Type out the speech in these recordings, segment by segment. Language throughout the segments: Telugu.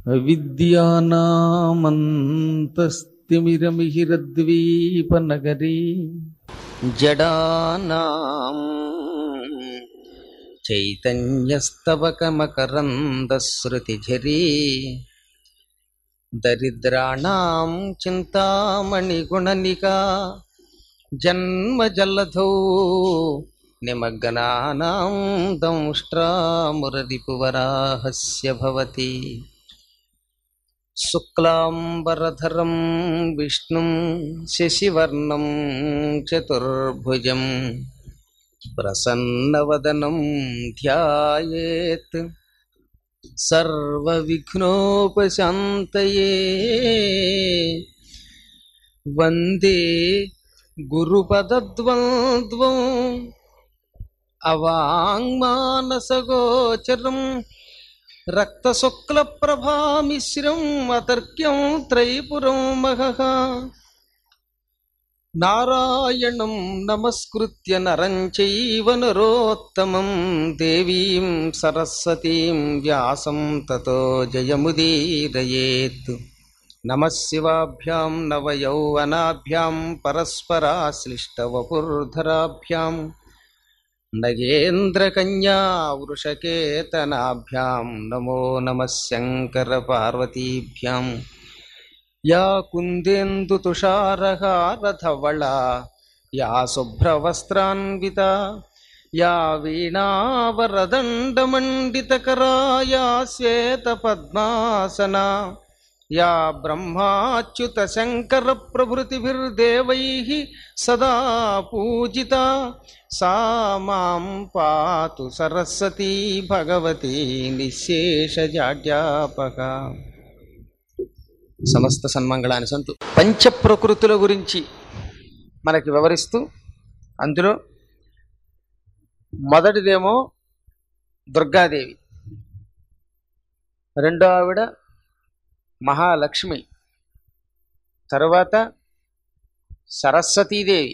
అవిద్యానామంతస్తిమిరమిహిరద్వీపనగరీ జడానాం చైతన్యస్తవకమకరందశ్రుతిఝరీ దరిద్రాణాం చింతామణిగుణనికా జన్మజల్లధౌ నిమగ్నానాం దంష్ట్రామురరిపువరాహస్య భవతి శుక్లాంబరధరం విష్ణుం శశివర్ణం చతుర్భుజం ప్రసన్నవదనం ధ్యాయేత్ సర్వవిఘ్నోపశాంతయే వందే గురుపదద్వంద్వం అవాంగ్మానసగోచరం రక్తశుక్లప్రభామిశ్రం అతర్క్యం త్రైపురం మహః నారాయణం నమస్కృత్య నరం చైవ నరోత్తమం దేవీం సరస్వతీం వ్యాసం తతో జయముదీరయేత్ నమశివాభ్యాం నవయౌవనాభ్యాం పరస్పరాశ్లిష్టవపుర్ధరాభ్యాం నగేంద్రకన్యా వృషకేతనాభ్యాం నమో నమః శంకరపార్వతీభ్యాం యా కుందేందుతుషారహారధవళా యా శుభ్రవస్త్రాన్వితా యా వీణావరదండమండితకరా యా శ్వేతపద్మాసనా యా బ్రహ్మాచ్యుతశంకరప్రభృతిభిర్దేవైः సదా పూజితా సా మాం పాతు సరస్వతీ భగవతి నిశేషజాడ్యాపక సమస్త సన్మంగళాన్ని సంతు పంచ ప్రకృతుల గురించి మనకి వివరిస్తూ అందులో మొదటిదేమో దుర్గాదేవి రెండో ఆవిడ మహాలక్ష్మి తరువాత సరస్వతీదేవి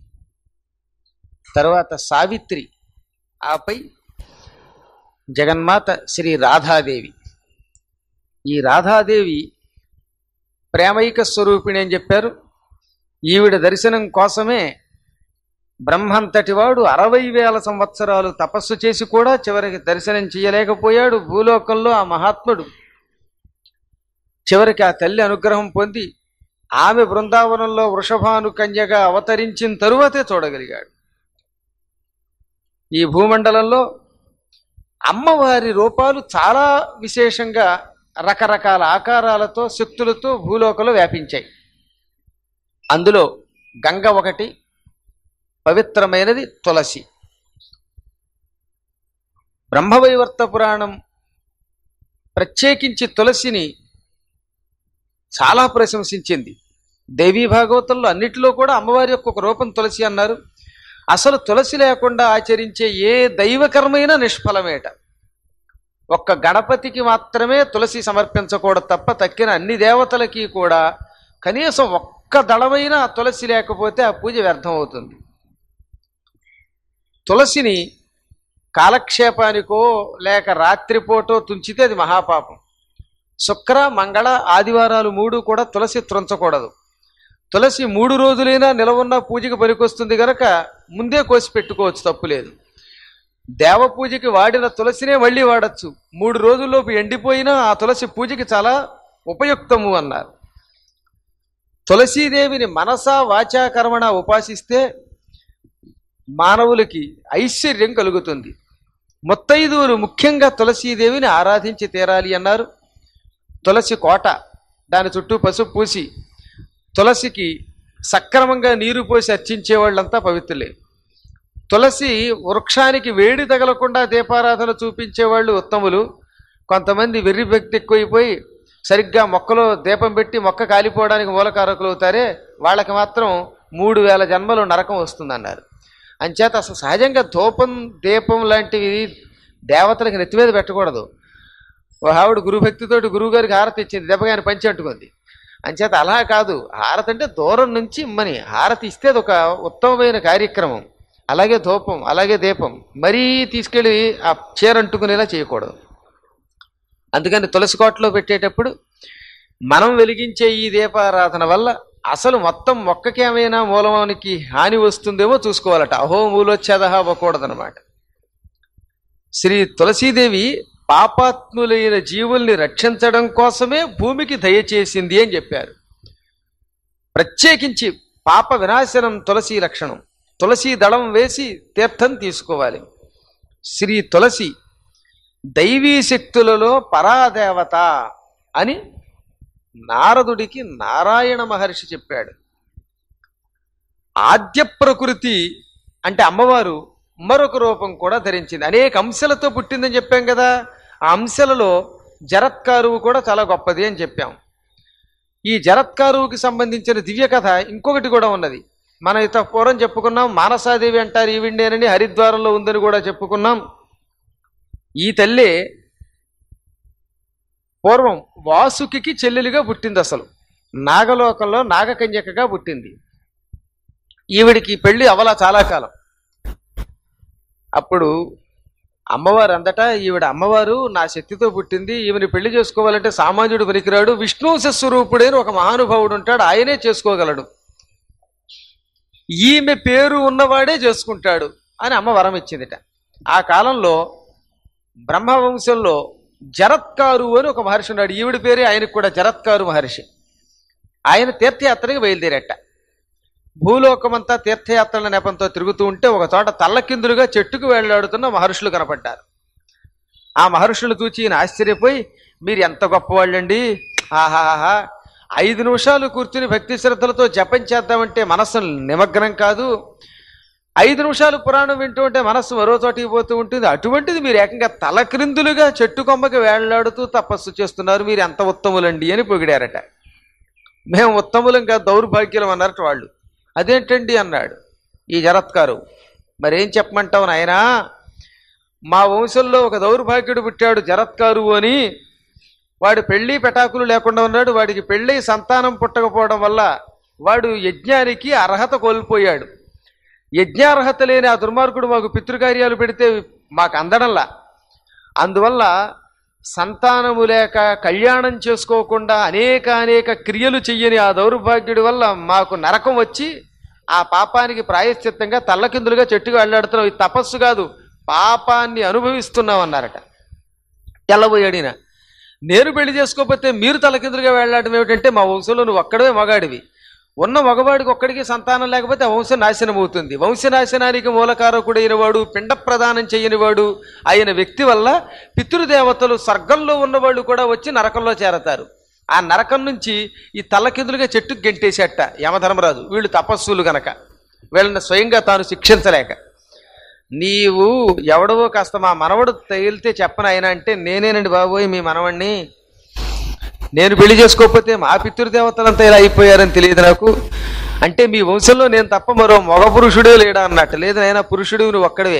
తరువాత సావిత్రి ఆపై జగన్మాత శ్రీ రాధాదేవి ఈ రాధాదేవి ప్రేమైక స్వరూపిణి అని చెప్పారు ఈవిడ దర్శనం కోసమే బ్రహ్మంతటి వాడు అరవై వేల సంవత్సరాలు తపస్సు చేసి కూడా చివరికి దర్శనం చేయలేకపోయాడు భూలోకంలో ఆ మహాత్ముడు చివరికి ఆ తల్లి అనుగ్రహం పొంది ఆమె బృందావనంలో వృషభాను కన్యగా అవతరించిన తరువాతే చూడగలిగాడు ఈ భూమండలంలో అమ్మవారి రూపాలు చాలా విశేషంగా రకరకాల ఆకారాలతో శక్తులతో భూలోకంలో వ్యాపించాయి అందులో గంగ ఒకటి పవిత్రమైనది తులసి బ్రహ్మవైవర్త పురాణం ప్రత్యేకించి తులసిని చాలా ప్రశంసించింది దేవీ భాగవతంలో అన్నిటిలో కూడా అమ్మవారి యొక్క ఒక రూపం తులసి అన్నారు అసలు తులసి లేకుండా ఆచరించే ఏ దైవకర్మైనా నిష్ఫలమేట ఒక్క గణపతికి మాత్రమే తులసి సమర్పించకూడదు తప్ప తక్కిన అన్ని దేవతలకి కూడా కనీసం ఒక్క దళమైన ఆ తులసి లేకపోతే ఆ పూజ వ్యర్థం అవుతుంది తులసిని కాలక్షేపానికో లేక రాత్రిపూటో తుంచితే అది మహాపాపం శుక్ర మంగళ ఆదివారాలు మూడు కూడా తులసి త్రుంచకూడదు తులసి మూడు రోజులైనా నిలవున్న పూజకి పనికొస్తుంది గనక ముందే కోసి పెట్టుకోవచ్చు తప్పులేదు దేవ పూజకి వాడిన తులసినే మళ్ళీ వాడచ్చు మూడు రోజుల్లోపు ఎండిపోయినా ఆ తులసి పూజకి చాలా ఉపయుక్తము అన్నారు తులసీదేవిని మనసా వాచా కర్మణ ఉపాసిస్తే మానవులకి ఐశ్వర్యం కలుగుతుంది ముత్తైదువులు ముఖ్యంగా తులసీదేవిని ఆరాధించి తీరాలి అన్నారు తులసి కోట దాని చుట్టూ పసుపు పూసి తులసికి సక్రమంగా నీరు పోసి అర్చించే వాళ్ళంతా పవిత్రులే తులసి వృక్షానికి వేడి తగలకుండా దీపారాధన చూపించేవాళ్ళు ఉత్తములు కొంతమంది వెర్రి భక్తి ఎక్కువైపోయి సరిగ్గా మొక్కలో దీపం పెట్టి మొక్క కాలిపోవడానికి మూలకారకులు అవుతారే వాళ్ళకి మాత్రం మూడు వేల జన్మలు నరకం వస్తుందన్నారు అంచేత అసలు సహజంగా ధూపం దీపం లాంటివి దేవతలకు నెత్తి మీద పెట్టకూడదు ఓ ఆవిడ గురుభక్తితోటి గురువు గారికి హారతి ఇచ్చింది దెబ్బగాని పంచి అంటుకుంది అంచేత అలా కాదు హారతి అంటే దూరం నుంచి ఇమ్మని హారతి ఇస్తే అది ఒక ఉత్తమమైన కార్యక్రమం అలాగే ధూపం అలాగే దీపం మరీ తీసుకెళ్ళి ఆ చీర అంటుకునేలా చేయకూడదు అందుకని తులసి కోటలో పెట్టేటప్పుడు మనం వెలిగించే ఈ దీపారాధన వల్ల అసలు మొత్తం మొక్కకి ఏమైనా మూలమానికి హాని వస్తుందేమో చూసుకోవాలట అహో మూలోచ్ఛేద అవ్వకూడదనమాట శ్రీ తులసీదేవి పాపాత్ములైన జీవుల్ని రక్షించడం కోసమే భూమికి దయచేసింది అని చెప్పారు ప్రత్యేకించి పాప వినాశనం తులసి లక్షణం తులసి దళం వేసి తీర్థం తీసుకోవాలి శ్రీ తులసి దైవీ శక్తులలో పరాదేవత అని నారదుడికి నారాయణ మహర్షి చెప్పాడు ఆద్య ప్రకృతి అంటే అమ్మవారు మరొక రూపం కూడా ధరించింది అనేక అంశాలతో పుట్టిందని చెప్పాం కదా ఆ అంశాలలో జరత్కారువు కూడా చాలా గొప్పది అని చెప్పాం ఈ జరత్కారువుకి సంబంధించిన దివ్య కథ ఇంకొకటి కూడా ఉన్నది మనం ఇత పూర్వం చెప్పుకున్నాం మానసాదేవి అంటారు ఈవిండేనని హరిద్వారంలో ఉందని కూడా చెప్పుకున్నాం ఈ తల్లి పూర్వం వాసుకి చెల్లెలిగా పుట్టింది అసలు నాగలోకంలో నాగకన్యకగా పుట్టింది ఈవిడికి పెళ్లి అవలా చాలా కాలం అప్పుడు అమ్మవారు అందట ఈవిడ అమ్మవారు నా శక్తితో పుట్టింది ఈమెని పెళ్లి చేసుకోవాలంటే సామాన్యుడు పనికిరాడు విష్ణు స్వరూపుడైన ఒక మహానుభావుడు ఉంటాడు ఆయనే చేసుకోగలడు ఈమె పేరు ఉన్నవాడే చేసుకుంటాడు అని అమ్మ వరం ఇచ్చిందిట ఆ కాలంలో బ్రహ్మవంశంలో జరత్కారు అని ఒక మహర్షి ఉన్నాడు ఈవిడి పేరే ఆయనకు కూడా జరత్కారు మహర్షి ఆయన తీర్థయాత్రకి బయలుదేరట భూలోకమంతా తీర్థయాత్రల నెపంతో తిరుగుతూ ఉంటే ఒక చోట తల్లకిందులుగా చెట్టుకు వేళ్లాడుతున్న మహర్షులు కనపడ్డారు ఆ మహర్షులు చూచి ఈయన ఆశ్చర్యపోయి మీరు ఎంత గొప్పవాళ్ళండి ఆహాహా ఐదు నిమిషాలు కూర్చుని భక్తి శ్రద్ధలతో జపం చేద్దామంటే మనస్సు నిమగ్నం కాదు ఐదు నిమిషాలు పురాణం వింటూ ఉంటే మనస్సు మరో చోటికి పోతూ ఉంటుంది అటువంటిది మీరు ఏకంగా తలక్రిందులుగా చెట్టు కొమ్మకి వేళ్లాడుతూ తపస్సు చేస్తున్నారు మీరు ఎంత ఉత్తములండి అని పొగిడారట మేము ఉత్తములం కాదు దౌర్భాగ్యులం అన్నారట వాళ్ళు అదేంటండి అన్నాడు ఈ జరత్కారు మరేం చెప్పమంటావు నాయనా మా వంశంలో ఒక దౌర్భాగ్యుడు పుట్టాడు జరత్కారు అని వాడు పెళ్లి పెటాకులు లేకుండా ఉన్నాడు వాడికి పెళ్ళి సంతానం పుట్టకపోవడం వల్ల వాడు యజ్ఞానికి అర్హత కోల్పోయాడు యజ్ఞార్హత లేని ఆ దుర్మార్గుడు మాకు పితృకార్యాలు పెడితే మాకు అందడంలా అందువల్ల సంతానము లేక కళ్యాణం చేసుకోకుండా అనేక అనేక క్రియలు చెయ్యని ఆ దౌర్భాగ్యుడి వల్ల మాకు నరకం వచ్చి ఆ పాపానికి ప్రాయశ్చిత్తంగా తల్లకిందులుగా చెట్టుగా వెళ్ళాడుతున్నాం ఇది తపస్సు కాదు పాపాన్ని అనుభవిస్తున్నాం అన్నారట తెల్లబోయాడిన నేను పెళ్లి చేసుకోకపోతే మీరు తలకిందులుగా వెళ్ళాడడం ఏమిటంటే మా వంశంలో నువ్వు ఒక్కడే మగాడివి ఉన్న మగవాడికి ఒక్కడికి సంతానం లేకపోతే ఆ వంశం నాశనం అవుతుంది వంశనాశనానికి మూలకారకుడైన వాడు పిండ ప్రదానం చేయని వాడు అయిన వ్యక్తి వల్ల పితృదేవతలు స్వర్గంలో ఉన్నవాళ్ళు కూడా వచ్చి నరకంలో చేరతారు ఆ నరకం నుంచి ఈ తలకిందులుగా చెట్టుకు గెంటేసేట యమధర్మరాజు వీళ్ళు తపస్సులు గనక వీళ్ళని స్వయంగా తాను శిక్షించలేక నీవు ఎవడవో కాస్త మా మనవడు తగిలితే చెప్పను ఆయన అంటే నేనేనండి బాబోయ్ మీ మనవణ్ణి నేను పెళ్లి చేసుకోకపోతే మా పితృదేవతలంతా ఇలా అయిపోయారని తెలియదు నాకు అంటే మీ వంశంలో నేను తప్ప మరో మగ పురుషుడే లేడా అన్నట్టు లేదు నాయన పురుషుడు నువ్వు ఒక్కడవే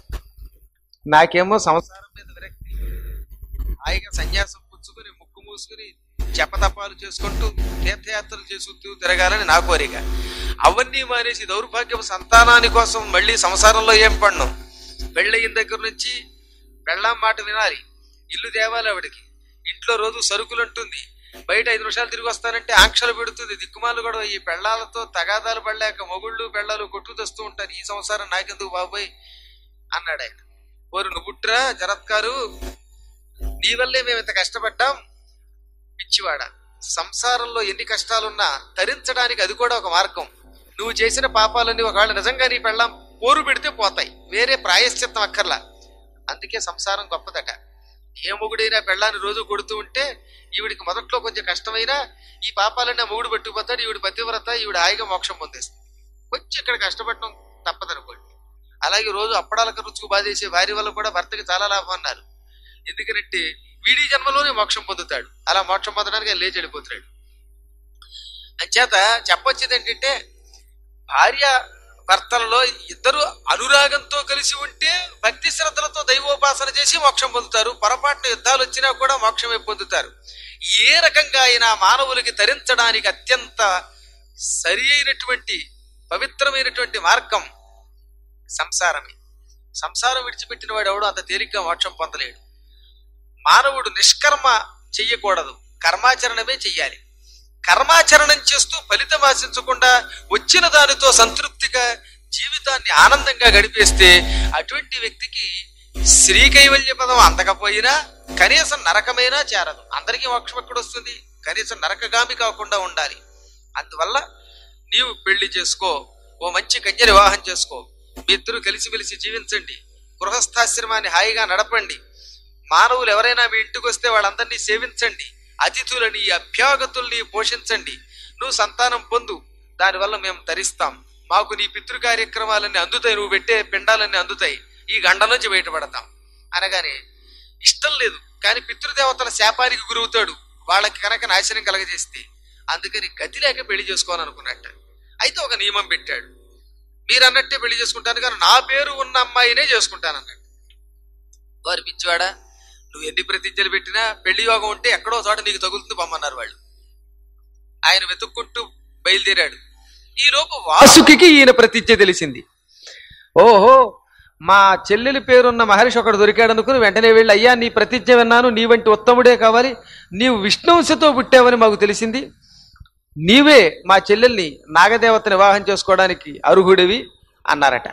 నాకేమో సంసారం మీద విరక్తి హాయిగా సన్యాసం పుచ్చుకుని ముక్కు మూసుకుని జపతపాలు చేసుకుంటూ తీర్థయాత్రలు చేసుకుంటూ తిరగాలని నా కోరిక అవన్నీ మానేసి దౌర్భాగ్యం సంతానాని కోసం మళ్ళీ సంసారంలో ఏం పడ్ను పెళ్ళయిన దగ్గర నుంచి పెళ్ళాం మాట వినాలి ఇల్లు తేవాలి ఆవిడకి ఇంట్లో రోజు సరుకులు ఉంటుంది బయట ఐదు నిమిషాలు తిరిగి వస్తానంటే ఆంక్షలు పెడుతుంది దిక్కుమాలు కూడా ఈ పెళ్ళాలతో తగాదాలు పడలేక మొగుళ్ళు పెళ్ళాలు కొట్టు తెస్తూ ఉంటారు ఈ సంసారం నాకెందుకు బాబోయ్ అన్నాడు ఆయన ఓరు నువ్వుట్రా జరత్కారు నీ వల్లే మేము ఇంత కష్టపడ్డాం పిచ్చివాడ సంసారంలో ఎన్ని కష్టాలున్నా తరించడానికి అది కూడా ఒక మార్గం నువ్వు చేసిన పాపాలన్నీ ఒకవేళ నిజంగా నీ పెళ్ళాం పోరు పెడితే పోతాయి వేరే ప్రాయశ్చిత్తం అక్కర్లా అందుకే సంసారం గొప్పదట ఏ మొగుడైనా పెళ్ళాన్ని రోజు కొడుతూ ఉంటే ఈవిడికి మొదట్లో కొంచెం కష్టమైనా ఈ పాపాలన్నీ ఆ మొగుడు పట్టుకుపోతాడు ఈవిడ పతివ్రత ఈవిడ హాయిగా మోక్షం పొందేస్తుంది కొంచెం ఇక్కడ కష్టపడడం తప్పదనుకోండి అలాగే రోజు అప్పడాలకు రుచుకు బాధేసే భార్య వల్ల కూడా భర్తకి చాలా లాభం అన్నారు ఎందుకంటే వీడి జన్మలోనే మోక్షం పొందుతాడు అలా మోక్షం పొందడానికి ఆయన లేచి వెళ్ళిపోతున్నాడు అంచేత చెప్పొచ్చేది ఏంటంటే భార్య భర్తలలో ఇద్దరు అనురాగంతో కలిసి ఉంటే భక్తి శ్రద్ధలతో దైవోపాసన చేసి మోక్షం పొందుతారు పొరపాటున యుద్ధాలు వచ్చినా కూడా మోక్షమే పొందుతారు ఏ రకంగా అయినా మానవులకి తరించడానికి అత్యంత సరి అయినటువంటి పవిత్రమైనటువంటి మార్గం సంసారమే సంసారం విడిచిపెట్టిన వాడు ఎవడు అంత తేలిగ్గా మోక్షం పొందలేడు మానవుడు నిష్కర్మ చెయ్యకూడదు కర్మాచరణమే చెయ్యాలి కర్మాచరణం చేస్తూ ఫలితం ఆశించకుండా వచ్చిన దానితో సంతృప్తిగా జీవితాన్ని ఆనందంగా గడిపేస్తే అటువంటి వ్యక్తికి శ్రీ కైవల్య పదం అందకపోయినా కనీసం నరకమైనా చేరదు అందరికీ మోక్షం ఎక్కడ వస్తుంది కనీసం నరకగామి కాకుండా ఉండాలి అందువల్ల నీవు పెళ్లి చేసుకో ఓ మంచి కన్య వివాహం చేసుకో మీ ఇద్దరు కలిసిమెలిసి జీవించండి గృహస్థాశ్రమాన్ని హాయిగా నడపండి మానవులు ఎవరైనా మీ ఇంటికి వస్తే వాళ్ళందరినీ సేవించండి అతిథులని అభ్యాగతుల్ని పోషించండి నువ్వు సంతానం పొందు దానివల్ల మేము తరిస్తాం మాకు నీ పితృ కార్యక్రమాలన్నీ అందుతాయి నువ్వు పెట్టే పిండాలన్నీ అందుతాయి ఈ గండ నుంచి బయటపడతాం అనగానే ఇష్టం లేదు కానీ పితృదేవతల శాపానికి గురవుతాడు వాళ్ళకి కనుక నాశనం కలగజేస్తే అందుకని గతి లేక పెళ్లి చేసుకోవాలనుకున్నట్ట అయితే ఒక నియమం పెట్టాడు మీరు అన్నట్టే పెళ్లి చేసుకుంటాను కానీ నా పేరు ఉన్న అమ్మాయినే చేసుకుంటానన్నట్టు వారి పిచ్చివాడా నువ్వు ఎన్ని ప్రతిజ్ఞలు పెట్టినా పెళ్లి యోగం ఉంటే ఎక్కడో చోట నీకు తగులుతుంది పొమ్మన్నారు వాళ్ళు ఆయన వెతుక్కుంటూ బయలుదేరాడు ఈ లోపు వాసుకి ఈయన ప్రతిజ్ఞ తెలిసింది ఓహో మా చెల్లెలి పేరున్న మహర్షి ఒకడు దొరికాడు అనుకుని వెంటనే వెళ్ళి అయ్యా నీ ప్రతిజ్ఞ విన్నాను నీ వంటి ఉత్తముడే కావాలి నీవు విష్ణువంశతో పుట్టావని మాకు తెలిసింది నీవే మా చెల్లెల్ని నాగదేవతని వివాహం చేసుకోవడానికి అర్హుడివి అన్నారట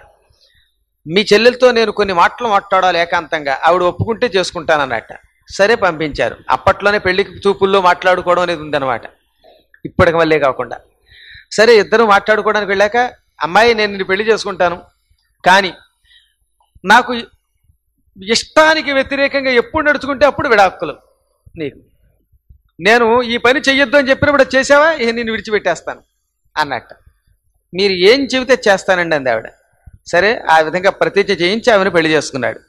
మీ చెల్లెలతో నేను కొన్ని మాటలు మాట్లాడాలి ఏకాంతంగా ఆవిడ ఒప్పుకుంటే చేసుకుంటానన్నట్ట సరే పంపించారు అప్పట్లోనే పెళ్లికి చూపుల్లో మాట్లాడుకోవడం అనేది ఉందన్నమాట ఇప్పటికి మళ్ళీ కాకుండా సరే ఇద్దరు మాట్లాడుకోవడానికి వెళ్ళాక అమ్మాయి నేను నిన్ను పెళ్లి చేసుకుంటాను కానీ నాకు ఇష్టానికి వ్యతిరేకంగా ఎప్పుడు నడుచుకుంటే అప్పుడు విడాకులు నీకు నేను ఈ పని చెయ్యొద్దు అని చెప్పినప్పుడు అది చేసావా ఇక నేను విడిచిపెట్టేస్తాను అన్నట్ట మీరు ఏం చెబితే చేస్తానండి అంది ఆవిడ సరే ఆ విధంగా ప్రతిజ్ఞ చేయించి ఆమెను పెళ్లి చేసుకున్నాడు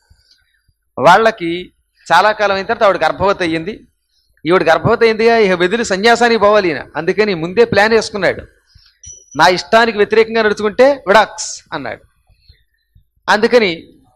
వాళ్ళకి చాలా కాలం అయిన తర్వాత ఆవిడ గర్భవతి అయ్యింది ఈవిడ గర్భవతి అయిందిగా ఇక వెదిలి సన్యాసానికి పోవాలి ఈయన అందుకని ముందే ప్లాన్ వేసుకున్నాడు నా ఇష్టానికి వ్యతిరేకంగా నడుచుకుంటే విడాక్స్ అన్నాడు అందుకని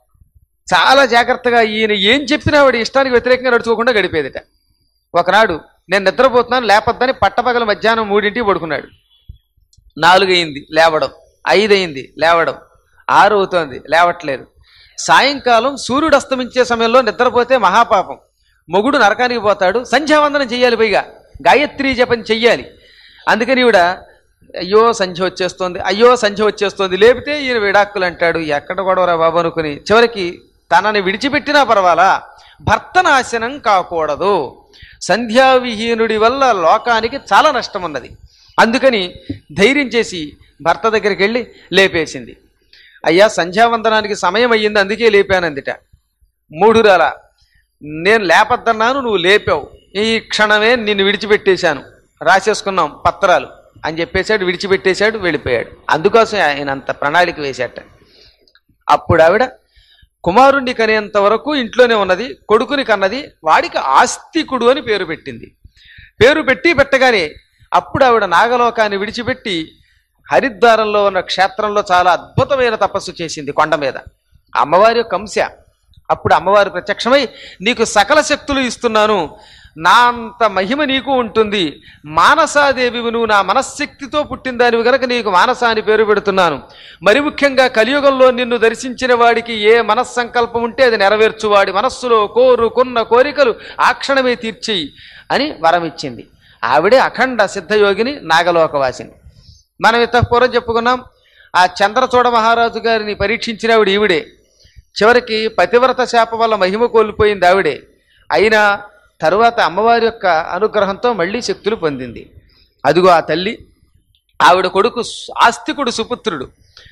చాలా జాగ్రత్తగా ఈయన ఏం చెప్పినా వాడి ఇష్టానికి వ్యతిరేకంగా నడుచుకోకుండా గడిపేదిట ఒకనాడు నేను నిద్రపోతున్నాను లేపొద్దని పట్టపగల మధ్యాహ్నం మూడింటికి పడుకున్నాడు నాలుగు అయింది లేవడం ఐదు అయింది లేవడం ఆరు అవుతోంది లేవట్లేదు సాయంకాలం సూర్యుడు అస్తమించే సమయంలో నిద్రపోతే మహాపాపం మొగుడు నరకానికి పోతాడు సంధ్యావందనం చెయ్యాలి పైగా గాయత్రి జపం చెయ్యాలి అందుకని ఈవిడ అయ్యో సంధ్య వచ్చేస్తోంది అయ్యో సంధ్య వచ్చేస్తోంది లేపితే ఈయన విడాక్కులు అంటాడు ఎక్కడ గొడవరా బాబు అనుకుని చివరికి తనని విడిచిపెట్టినా పర్వాలా భర్త నాశనం కాకూడదు సంధ్యావిహీనుడి వల్ల లోకానికి చాలా నష్టం ఉన్నది అందుకని ధైర్యం చేసి భర్త దగ్గరికి వెళ్ళి లేపేసింది అయ్యా సంధ్యావందనానికి సమయం అయ్యింది అందుకే లేపానందిట మూఢురాలా నేను లేపద్దన్నాను నువ్వు లేపావు ఈ క్షణమే నిన్ను విడిచిపెట్టేశాను రాసేసుకున్నాం పత్రాలు అని చెప్పేశాడు విడిచిపెట్టేశాడు వెళ్ళిపోయాడు అందుకోసం ఆయన అంత ప్రణాళిక వేశాట అప్పుడు ఆవిడ కుమారుణ్ణి కనేంత వరకు ఇంట్లోనే ఉన్నది కొడుకుని కన్నది వాడికి ఆస్తికుడు అని పేరు పెట్టింది పేరు పెట్టి పెట్టగానే అప్పుడు ఆవిడ నాగలోకాన్ని విడిచిపెట్టి హరిద్వారంలో ఉన్న క్షేత్రంలో చాలా అద్భుతమైన తపస్సు చేసింది కొండ మీద అమ్మవారి యొక్క అంశ అప్పుడు అమ్మవారు ప్రత్యక్షమై నీకు సకల శక్తులు ఇస్తున్నాను నా అంత మహిమ నీకు ఉంటుంది మానసాదేవివు నువ్వు నా మనశ్శక్తితో పుట్టిన దానివి గనక నీకు మానస అని పేరు పెడుతున్నాను మరి ముఖ్యంగా కలియుగంలో నిన్ను దర్శించిన వాడికి ఏ మనస్సంకల్పం ఉంటే అది నెరవేర్చు వాడి మనస్సులో కోరుకున్న కోరికలు ఆ క్షణమే తీర్చేయి అని వరం ఇచ్చింది ఆవిడే అఖండ సిద్ధయోగిని నాగలోకవాసిని మనం పూర్వం చెప్పుకున్నాం ఆ చంద్రచూడ మహారాజు గారిని పరీక్షించిన ఆవిడ ఈవిడే చివరికి పతివ్రత శాప వల్ల మహిమ కోల్పోయింది ఆవిడే అయినా తరువాత అమ్మవారి యొక్క అనుగ్రహంతో మళ్ళీ శక్తులు పొందింది అదిగో ఆ తల్లి ఆవిడ కొడుకు సు- ఆస్తికుడు సుపుత్రుడు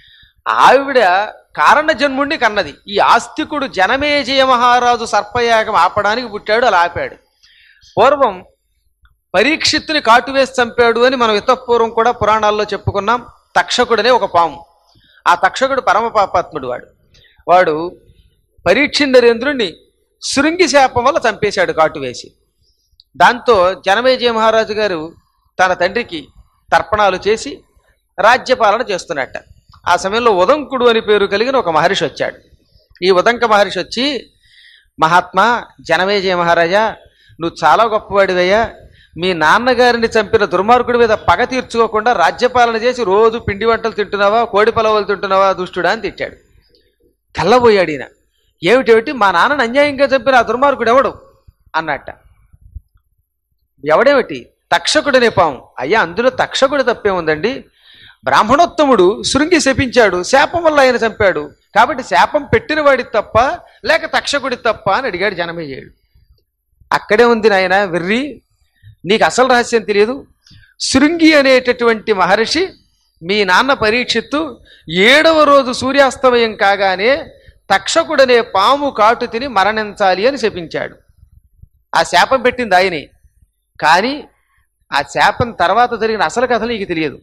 ఆవిడ కారణ జన్ముణ్ణి కన్నది ఈ ఆస్తికుడు జనమేజయ మహారాజు సర్పయాగం ఆపడానికి పుట్టాడు అలా ఆపాడు పూర్వం పరీక్షిత్తుని కాటువేసి చంపాడు అని మనం ఇతపూర్వం కూడా పురాణాల్లో చెప్పుకున్నాం తక్షకుడనే ఒక పాము ఆ తక్షకుడు పరమ పాపాత్ముడు వాడు వాడు పరీక్షిందరేంద్రుణ్ణి శృంగి శాపం వల్ల చంపేశాడు కాటువేసి దాంతో జనమేజయ మహారాజు గారు తన తండ్రికి తర్పణాలు చేసి రాజ్యపాలన చేస్తున్నట్ట ఆ సమయంలో ఉదంకుడు అని పేరు కలిగిన ఒక మహర్షి వచ్చాడు ఈ ఉదంక మహర్షి వచ్చి మహాత్మా జనమేజయ మహారాజా నువ్వు చాలా గొప్పవాడివయ్యా మీ నాన్నగారిని చంపిన దుర్మార్గుడి మీద పగ తీర్చుకోకుండా రాజ్యపాలన చేసి రోజు పిండి వంటలు తింటున్నావా కోడి పలవలు తింటున్నావా దుష్టుడా అని తిట్టాడు తెల్లబోయాడు ఈయన ఏమిటేమిటి మా నాన్నని అన్యాయంగా చంపిన ఆ దుర్మార్గుడు ఎవడు అన్నట్ట ఎవడేమిటి తక్షకుడనే పాము అయ్యా అందులో తక్షకుడు తప్పే ఉందండి బ్రాహ్మణోత్తముడు శృంగి శపించాడు శాపం వల్ల ఆయన చంపాడు కాబట్టి శాపం పెట్టిన వాడి తప్ప లేక తక్షకుడి తప్ప అని అడిగాడు జనమేజయుడు అక్కడే ఉంది నాయన వెర్రి నీకు అసలు రహస్యం తెలియదు శృంగి అనేటటువంటి మహర్షి మీ నాన్న పరీక్షిత్తు ఏడవ రోజు సూర్యాస్తమయం కాగానే తక్షకుడనే పాము కాటు తిని మరణించాలి అని శపించాడు ఆ శాపం పెట్టింది ఆయనే కానీ ఆ శాపం తర్వాత జరిగిన అసలు కథ నీకు తెలియదు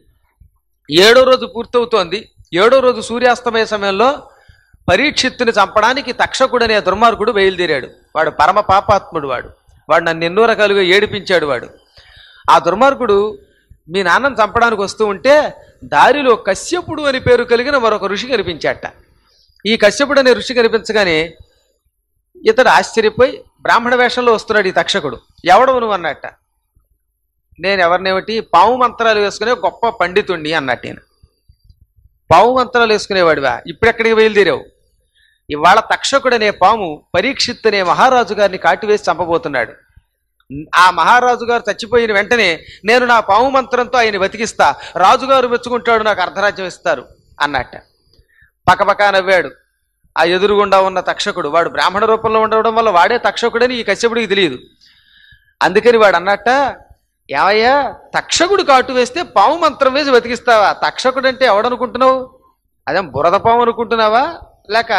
ఏడో రోజు పూర్తవుతోంది ఏడో రోజు సూర్యాస్తమయ సమయంలో పరీక్షిత్తుని చంపడానికి తక్షకుడనే దుర్మార్గుడు బయలుదేరాడు వాడు పరమ పాపాత్ముడు వాడు వాడు నన్ను ఎన్నో రకాలుగా ఏడిపించాడు వాడు ఆ దుర్మార్గుడు మీ నాన్నను చంపడానికి వస్తూ ఉంటే దారిలో కశ్యపుడు అని పేరు కలిగిన మరొక ఋషి కనిపించాట ఈ కశ్యపుడు అనే ఋషి కనిపించగానే ఇతడు ఆశ్చర్యపోయి బ్రాహ్మణ వేషంలో వస్తున్నాడు ఈ తక్షకుడు ఎవడవు నువ్వు అన్నట్ట నేను ఎవరినేమిటి పాము మంత్రాలు వేసుకునే గొప్ప పండితుణ్ణి అన్నట్టు నేను పాము మంత్రాలు వేసుకునేవాడివా ఇప్పుడెక్కడికి బయలుదేరావు ఇవాళ తక్షకుడనే పాము పరీక్షిత్ అనే మహారాజు గారిని కాటివేసి చంపబోతున్నాడు ఆ మహారాజు గారు చచ్చిపోయిన వెంటనే నేను నా పాము మంత్రంతో ఆయన బతికిస్తా రాజుగారు మెచ్చుకుంటాడు నాకు అర్ధరాజ్యం ఇస్తారు అన్నట్ట పకపకా నవ్వాడు ఆ ఎదురుగుండా ఉన్న తక్షకుడు వాడు బ్రాహ్మణ రూపంలో ఉండడం వల్ల వాడే తక్షకుడని ఈ కశ్యపుడికి తెలియదు అందుకని వాడు అన్నట్ట ఏమయ్యా తక్షకుడు కాటు వేస్తే పాము మంత్రం వేసి బతికిస్తావా తక్షకుడు అంటే ఎవడనుకుంటున్నావు అదేం బురద పాము అనుకుంటున్నావా లేక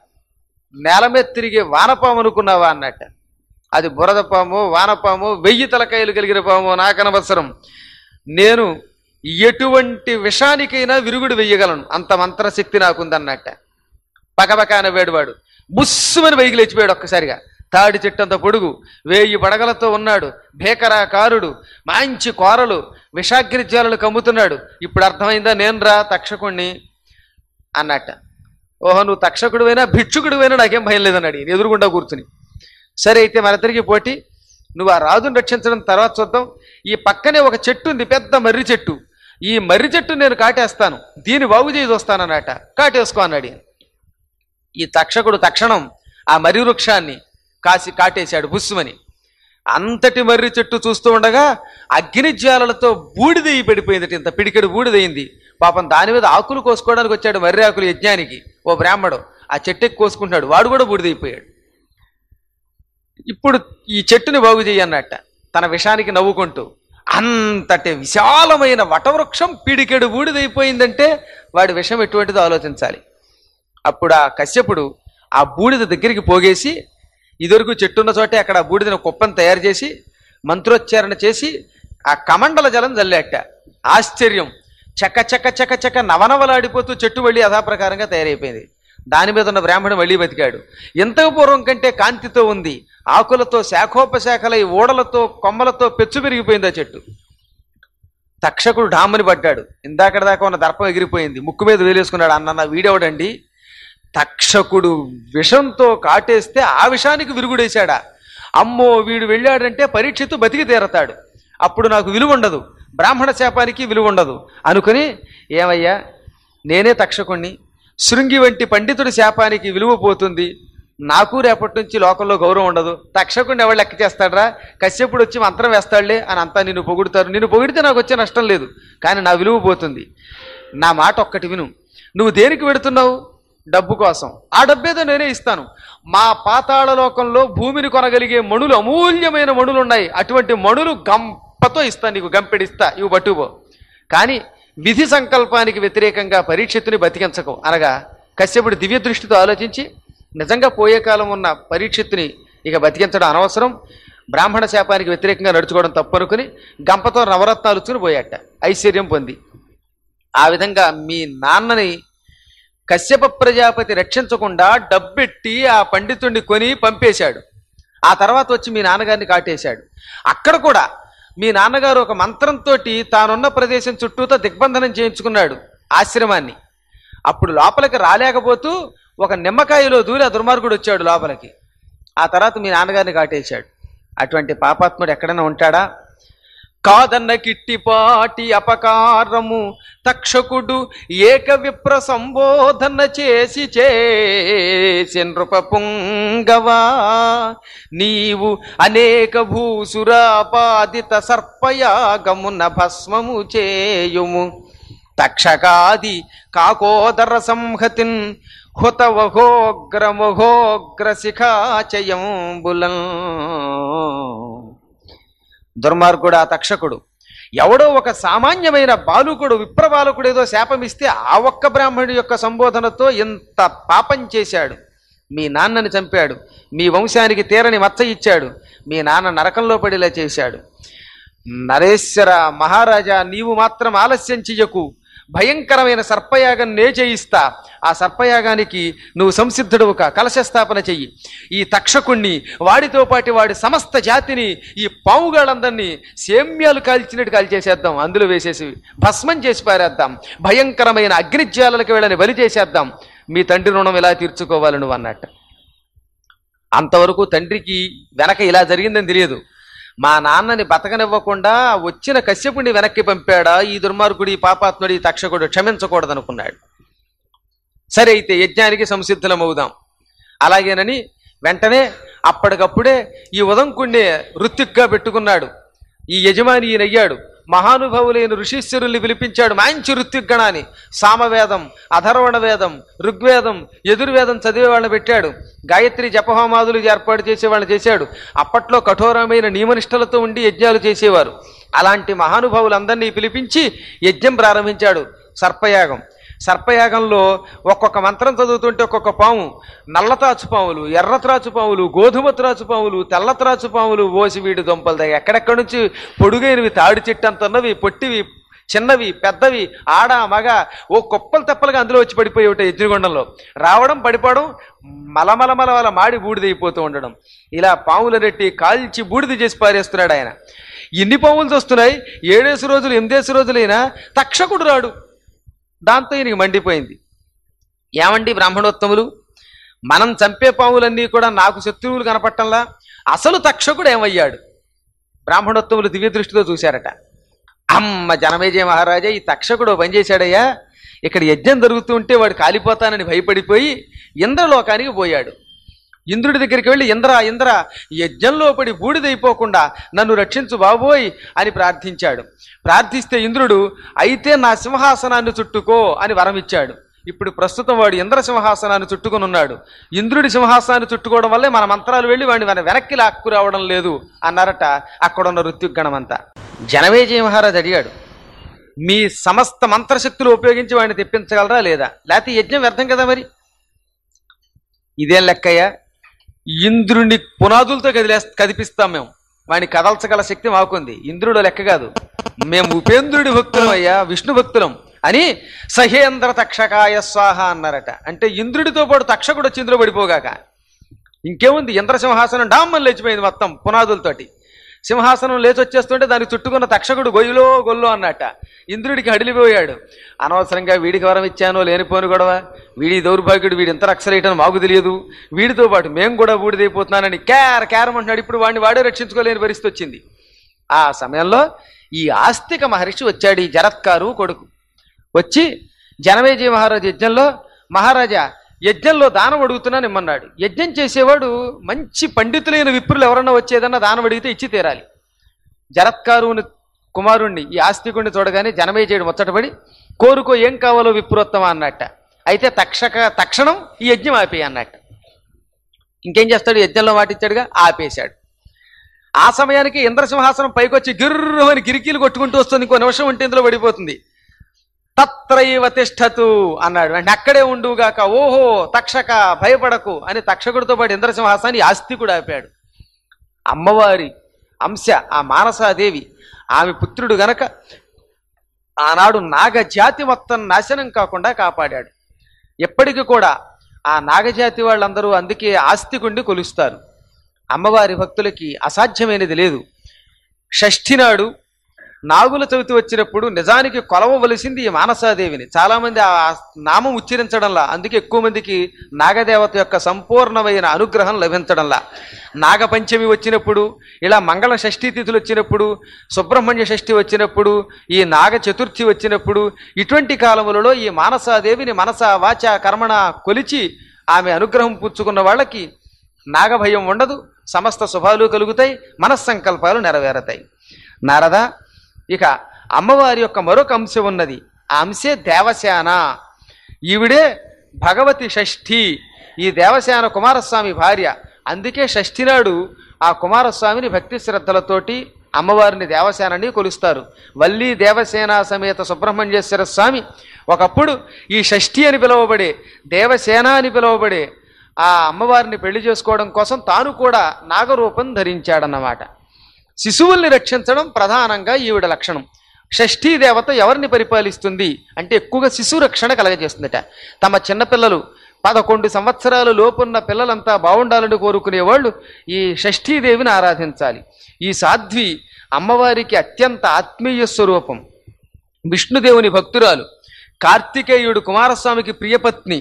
నేల మీద తిరిగే వానపాము అనుకున్నావా అన్నట్ట అది బురద పాము వానపాము వెయ్యి తలకాయలు కలిగిన పాము నాకనవసరం నేను ఎటువంటి విషానికైనా విరుగుడు వెయ్యగలను అంత మంత్రశక్తి నాకుందన్నట్ట పకపకా నవ్వాడు వాడు బుస్సుమని పైకి లేచిపోయాడు ఒక్కసారిగా తాడి చెట్టంత పొడుగు వేయి పడగలతో ఉన్నాడు భేకరాకారుడు మంచి కోరలు విషాగ్ని జ్వాలలు కమ్ముతున్నాడు ఇప్పుడు అర్థమైందా నేను రా తక్షకుణ్ణి అన్నట్ట ఓహో నువ్వు తక్షకుడివైనా భిక్షుకుడివైనా నాకేం భయం లేదన్నాడు ఈయన ఎదురుగుండా కూర్చుని సరే అయితే మనిద్దరికి పోటీ నువ్వు ఆ రాజుని రక్షించడం తర్వాత చూద్దాం ఈ పక్కనే ఒక చెట్టు ఉంది పెద్ద మర్రి చెట్టు ఈ మర్రి చెట్టు నేను కాటేస్తాను దీన్ని బాగు చేసి వస్తానన్నట కాటేసుకో అన్నాడు ఈయన. ఈ తక్షకుడు తక్షణం ఆ మర్రి వృక్షాన్ని కాసి కాటేశాడు బుస్సుమని అంతటి మర్రి చెట్టు చూస్తూ ఉండగా అగ్ని జ్వాలలతో బూడిదయ్యి పడిపోయింది ఇంత పిడికెడు బూడిదయింది పాపం దాని మీద ఆకులు కోసుకోవడానికి వచ్చాడు మర్రి ఆకులు యజ్ఞానికి ఓ బ్రాహ్మడు ఆ చెట్టు ఎక్కి కోసుకుంటున్నాడు వాడు కూడా బూడిదైపోయాడు ఇప్పుడు ఈ చెట్టుని బాగు చెయ్యన్నట్ట తన విషానికి నవ్వుకుంటూ అంతటి విశాలమైన వటవృక్షం పిడికెడు బూడిదైపోయిందంటే వాడి విషం ఎటువంటిదో ఆలోచించాలి అప్పుడు ఆ కశ్యపుడు ఆ బూడిద దగ్గరికి పోగేసి ఇదివరకు చెట్టున్న చోటే అక్కడ ఆ బూడిదను కుప్పను తయారు చేసి మంత్రోచ్చారణ చేసి ఆ కమండల జలం జల్లేట ఆశ్చర్యం చక్క చక్క చక్క చక్క నవనవలాడిపోతూ చెట్టు వెళ్ళి యథాప్రకారంగా తయారైపోయింది దాని మీద ఉన్న బ్రాహ్మణుడు మళ్ళీ బతికాడు ఎంతకు పూర్వం కంటే కాంతితో ఉంది ఆకులతో శాఖోపశాఖలై ఓడలతో కొమ్మలతో పెచ్చు పెరిగిపోయింది ఆ చెట్టు తక్షకుడు ఢామని పడ్డాడు ఇందాకడ దాకా ఉన్న దర్పం ఎగిరిపోయింది ముక్కు మీద వేలేసుకున్నాడు అన్న నా వీడెవడండి తక్షకుడు విషంతో కాటేస్తే ఆ విషానికి విరుగుడేశాడా అమ్మో వీడు వెళ్ళాడంటే పరీక్షిత్తు బతికి తీరతాడు అప్పుడు నాకు విలువ ఉండదు బ్రాహ్మణ శాపానికి విలువ ఉండదు అనుకుని ఏమయ్యా నేనే తక్షకుణ్ణి శృంగి వంటి పండితుడి శాపానికి విలువ పోతుంది నాకు రేపటి నుంచి లోకంలో గౌరవం ఉండదు తక్షకుడిని ఎవరు లెక్క చేస్తాడరా కశ్యపుడు వచ్చి మంత్రం వేస్తాడులే అని అంతా నిన్ను పొగుడుతారు నిన్ను పొగిడితే నాకు వచ్చే నష్టం లేదు కానీ నా విలువ పోతుంది నా మాట ఒక్కటి విను నువ్వు దేనికి పెడుతున్నావు డబ్బు కోసం ఆ డబ్బేదో నేనే ఇస్తాను మా పాతాళ లోకంలో భూమిని కొనగలిగే మణులు అమూల్యమైన మణులు ఉన్నాయి అటువంటి మణులు గంపతో ఇస్తాను నీకు గంపెడిస్తా ఇవి పట్టుపో కానీ విధి సంకల్పానికి వ్యతిరేకంగా పరీక్షిత్తుని బతికించకు అనగా కశ్యపుడు దివ్య దృష్టితో ఆలోచించి నిజంగా పోయే కాలం ఉన్న పరీక్షిత్తుని ఇక బతికించడం అనవసరం బ్రాహ్మణ శాపానికి వ్యతిరేకంగా నడుచుకోవడం తప్పు అనుకుని గంపతో నవరత్నాలు వచ్చుకుని పోయాట ఐశ్వర్యం పొంది ఆ విధంగా మీ నాన్నని కశ్యప ప్రజాపతి రక్షించకుండా డబ్బెట్టి ఆ పండితుడిని కొని పంపేశాడు ఆ తర్వాత వచ్చి మీ నాన్నగారిని కాటేశాడు అక్కడ కూడా మీ నాన్నగారు ఒక మంత్రంతో తానున్న ప్రదేశం చుట్టూతో దిగ్బంధనం చేయించుకున్నాడు ఆశ్రమాన్ని అప్పుడు లోపలికి రాలేకపోతూ ఒక నిమ్మకాయలో దూరి ఆ దుర్మార్గుడు వచ్చాడు లోపలికి ఆ తర్వాత మీ నాన్నగారిని కాటేశాడు అటువంటి పాపాత్ముడు ఎక్కడైనా ఉంటాడా కాదన్న కిట్టిపాటి అపకారము తక్షకుడు ఏక విప్ర సంబోధన చేసి చేసి నృపపుంగవా నీవు అనేక భూసురాపాదిత సర్పయాగమున భస్మము చేయుము తక్షకాది కాకోదర సంహతిన్ హుతవహోగ్రముహోగ్ర శిఖాచయంబులం దుర్మార్గుడు ఆ తక్షకుడు ఎవడో ఒక సామాన్యమైన బాలుకుడు విప్రబాలకుడు ఏదో శాపమిస్తే ఆ ఒక్క బ్రాహ్మణుడి యొక్క సంబోధనతో ఇంత పాపం చేశాడు మీ నాన్నని చంపాడు మీ వంశానికి తీరని మచ్చ ఇచ్చాడు మీ నాన్న నరకంలో పడేలా చేశాడు నరేశ్వర మహారాజా నీవు మాత్రం ఆలస్యం చెయ్యకు భయంకరమైన సర్పయాగం నే చేయిస్తా ఆ సర్పయాగానికి నువ్వు సంసిద్ధుడువు కా కలశస్థాపన చెయ్యి ఈ తక్షకుణ్ణి వాడితో పాటు వాడి సమస్త జాతిని ఈ పావుగాళ్ళందరినీ సేమ్యాలు కాల్చినట్టు కాల్చేసేద్దాం అందులో వేసేసి భస్మం చేసి పారేద్దాం భయంకరమైన అగ్నిజ్వాలలకు వీళ్ళని బలి చేసేద్దాం మీ తండ్రి రుణం ఇలా తీర్చుకోవాలి నువ్వు అన్నట్టు అంతవరకు తండ్రికి వెనక ఇలా జరిగిందని తెలియదు మా నాన్నని బతకనివ్వకుండా వచ్చిన కశ్యపుని వెనక్కి పంపాడా ఈ దుర్మార్గుడి ఈ పాపాత్ముడి ఈ తక్షకుడు క్షమించకూడదనుకున్నాడు సరే అయితే యజ్ఞానికి సంసిద్ధులమవుదాం అలాగేనని వెంటనే అప్పటికప్పుడే ఈ ఉదంకుణ్ణి ఋత్విక్గా పెట్టుకున్నాడు ఈ యజమాని ఈయన అయ్యాడు మహానుభావులైన ఋషీశ్వరుల్ని పిలిపించాడు మంచి ఋత్విగ్గణాన్ని సామవేదం అధర్వణ వేదం ఋగ్వేదం ఎదుర్వేదం చదివే వాళ్ళని పెట్టాడు గాయత్రి జపహోమాదులు ఏర్పాటు చేసే వాళ్ళని చేశాడు అప్పట్లో కఠోరమైన నియమనిష్టలతో ఉండి యజ్ఞాలు చేసేవారు అలాంటి మహానుభావులందరినీ పిలిపించి యజ్ఞం ప్రారంభించాడు సర్పయాగం సర్పయాగంలో ఒక్కొక్క మంత్రం చదువుతుంటే ఒక్కొక్క పాము నల్ల త్రాచు పాములు ఎర్ర త్రాచు పాములు గోధుమ త్రాచు పాములు తెల్ల త్రాచు పాములు ఓసి వీడి దుంపలు దగ్గర ఎక్కడెక్కడి నుంచి పొడుగైనవి తాడి చెట్టు అంతున్నవి పొట్టివి చిన్నవి పెద్దవి ఆడ మగ ఓ కుప్పలు తెప్పలుగా అందులో వచ్చి పడిపోయి ఉంటాయి ఎజ్జిగొండంలో రావడం పడిపోవడం మలమల మలమల మాడి బూడిదైపోతూ ఉండడం ఇలా పాములు నెట్టి కాల్చి బూడిద చేసి పారేస్తున్నాడు ఆయన ఇన్ని పాములు చూస్తున్నాయి ఏడేసి రోజులు ఎనిమిదేసి రోజులైనా తక్షకుడు రాడు దాంతో ఈయనకి మండిపోయింది ఏమండి బ్రాహ్మణోత్తములు మనం చంపే పాములన్నీ కూడా నాకు శత్రువులు కనపట్టంలా అసలు తక్షకుడు ఏమయ్యాడు బ్రాహ్మణోత్తములు దివ్య దృష్టితో చూశారట అమ్మ జనమేజయ మహారాజా ఈ తక్షకుడు ఓ పని చేశాడయ్యా ఇక్కడ యజ్ఞం జరుగుతూ ఉంటే వాడు కాలిపోతానని భయపడిపోయి ఇంద్రలోకానికి పోయాడు ఇంద్రుడి దగ్గరికి వెళ్ళి ఇంద్ర ఇంద్ర యజ్ఞంలో పడి బూడిదైపోకుండా నన్ను రక్షించు బాబోయ్ అని ప్రార్థించాడు ప్రార్థిస్తే ఇంద్రుడు అయితే నా సింహాసనాన్ని చుట్టుకో అని వరం ఇచ్చాడు ఇప్పుడు ప్రస్తుతం వాడు ఇంద్ర సింహాసనాన్ని చుట్టుకుని ఉన్నాడు ఇంద్రుడి సింహాసనాన్ని చుట్టుకోవడం వల్లే మన మంత్రాలు వెళ్ళి వాడిని మన వెనక్కి లాక్కు రావడం లేదు అన్నారట అక్కడున్న ఋత్యుగణమంతా జనమేజయ మహారాజు అడిగాడు మీ సమస్త మంత్రశక్తులు ఉపయోగించి వాడిని తెప్పించగలరా లేదా లేకపోతే యజ్ఞం వ్యర్థం కదా మరి ఇదేం లెక్కయ్యా ఇంద్రుని పునాదులతో కదిలే కదిపిస్తాం మేము వాడిని కదల్చగల శక్తి మాకుంది ఇంద్రుడు లెక్క కాదు మేము ఉపేంద్రుడి భక్తులం అయ్యా విష్ణు భక్తులం అని సహేంద్ర తక్షకాయ స్వాహ అన్నారట అంటే ఇంద్రుడితో పాటు తక్షకుడు వచ్చి ఇంద్రుడు పడిపోగాక ఇంకేముంది ఇంద్ర సింహాసనం డామ్మని లేచిపోయింది మొత్తం పునాదులతోటి సింహాసనం లేచి వచ్చేస్తుంటే దానికి చుట్టుకున్న తక్షకుడు గొయ్యిలో గొల్లో అన్నట్ట ఇంద్రుడికి హడిలిపోయాడు అనవసరంగా వీడికి వరం ఇచ్చానో లేనిపోను గొడవ వీడి దౌర్భాగ్యుడు వీడి ఇంత అక్షరేయటం మాకు తెలియదు వీడితో పాటు మేము కూడా బూడిదైపోతున్నానని క్యార్ క్యారమంటున్నాడు ఇప్పుడు వాడిని వాడే రక్షించుకోలేని పరిస్థితి వచ్చింది ఆ సమయంలో ఈ ఆస్తిక మహర్షి వచ్చాడు ఈ జరత్కారు కొడుకు వచ్చి జనమేజయ మహారాజు యజ్ఞంలో మహారాజా యజ్ఞంలో దానం అడుగుతున్నాను ఇమ్మన్నాడు యజ్ఞం చేసేవాడు మంచి పండితులైన విప్రులు ఎవరన్నా వచ్చేదన్నా దానం అడిగితే ఇచ్చి తీరాలి జరత్కారుని కుమారుణ్ణి ఈ ఆస్తికుణ్ణి చూడగానే జనమేజయుడు ముచ్చటపడి కోరుకో ఏం కావాలో విప్రోత్తమా అన్నట్ట అయితే తక్షక తక్షణం ఈ యజ్ఞం ఆపేయి అన్నట్ట ఇంకేం చేస్తాడు యజ్ఞంలో మాటిచ్చాడుగా ఆపేశాడు ఆ సమయానికి ఇంద్రసింహాసనం పైకొచ్చి గిర్రు అని గిరికీలు కొట్టుకుంటూ వస్తుంది ఇంకో నిమిషం ఉంటే ఇందులో పడిపోతుంది తత్రైవ తిష్టతు అన్నాడు అంటే అక్కడే ఉండుగాక ఓహో తక్షక భయపడకు అని తక్షకుడితో పాటు ఇంద్రసింహాసాన్ని ఆస్తికుడు ఆపాడు అమ్మవారి అంశ ఆ మానసాదేవి ఆమె పుత్రుడు గనక ఆనాడు నాగజాతి మొత్తం నాశనం కాకుండా కాపాడాడు ఎప్పటికీ కూడా ఆ నాగజాతి వాళ్ళందరూ అందుకే ఆస్తికుండి కొలుస్తారు అమ్మవారి భక్తులకి అసాధ్యమైనది లేదు షష్ఠి నాడు నాగుల చవితి వచ్చినప్పుడు నిజానికి కొలవవలసింది ఈ మానసాదేవిని చాలా మంది ఆ నామం ఉచ్చరించడంలా అందుకే ఎక్కువ మందికి నాగదేవత యొక్క సంపూర్ణమైన అనుగ్రహం లభించడంలా నాగపంచమి వచ్చినప్పుడు ఇలా మంగళ షష్ఠీ తిథులు వచ్చినప్పుడు సుబ్రహ్మణ్య షష్ఠి వచ్చినప్పుడు ఈ నాగ చతుర్థి వచ్చినప్పుడు ఇటువంటి కాలములలో ఈ మానసాదేవిని మనస వాచ కర్మణ కొలిచి ఆమె అనుగ్రహం పుచ్చుకున్న వాళ్ళకి నాగభయం ఉండదు సమస్త శుభాలు కలుగుతాయి మనస్సంకల్పాలు నెరవేరతాయి నారద ఇక అమ్మవారి యొక్క మరొక అంశం ఉన్నది ఆ అంశే దేవశాన ఈవిడే భగవతి షష్ఠి ఈ దేవశాన కుమారస్వామి భార్య అందుకే షష్ఠి నాడు ఆ కుమారస్వామిని భక్తి శ్రద్ధలతోటి అమ్మవారిని దేవసేనని కొలుస్తారు వల్లి దేవసేన సమేత సుబ్రహ్మణ్యేశ్వర స్వామి ఒకప్పుడు ఈ షష్ఠి అని పిలువబడే దేవసేన అని పిలువబడే ఆ అమ్మవారిని పెళ్లి చేసుకోవడం కోసం తాను కూడా నాగరూపం ధరించాడన్నమాట శిశువుల్ని రక్షించడం ప్రధానంగా ఈవిడ లక్షణం షష్ఠీ దేవత ఎవరిని పరిపాలిస్తుంది అంటే ఎక్కువగా శిశు రక్షణ కలగజేస్తుందట తమ చిన్నపిల్లలు పదకొండు సంవత్సరాల లోపున్న పిల్లలంతా బాగుండాలని కోరుకునేవాళ్ళు ఈ షష్ఠీదేవిని ఆరాధించాలి ఈ సాధ్వి అమ్మవారికి అత్యంత ఆత్మీయ స్వరూపం విష్ణుదేవుని భక్తురాలు కార్తికేయుడు కుమారస్వామికి ప్రియపత్ని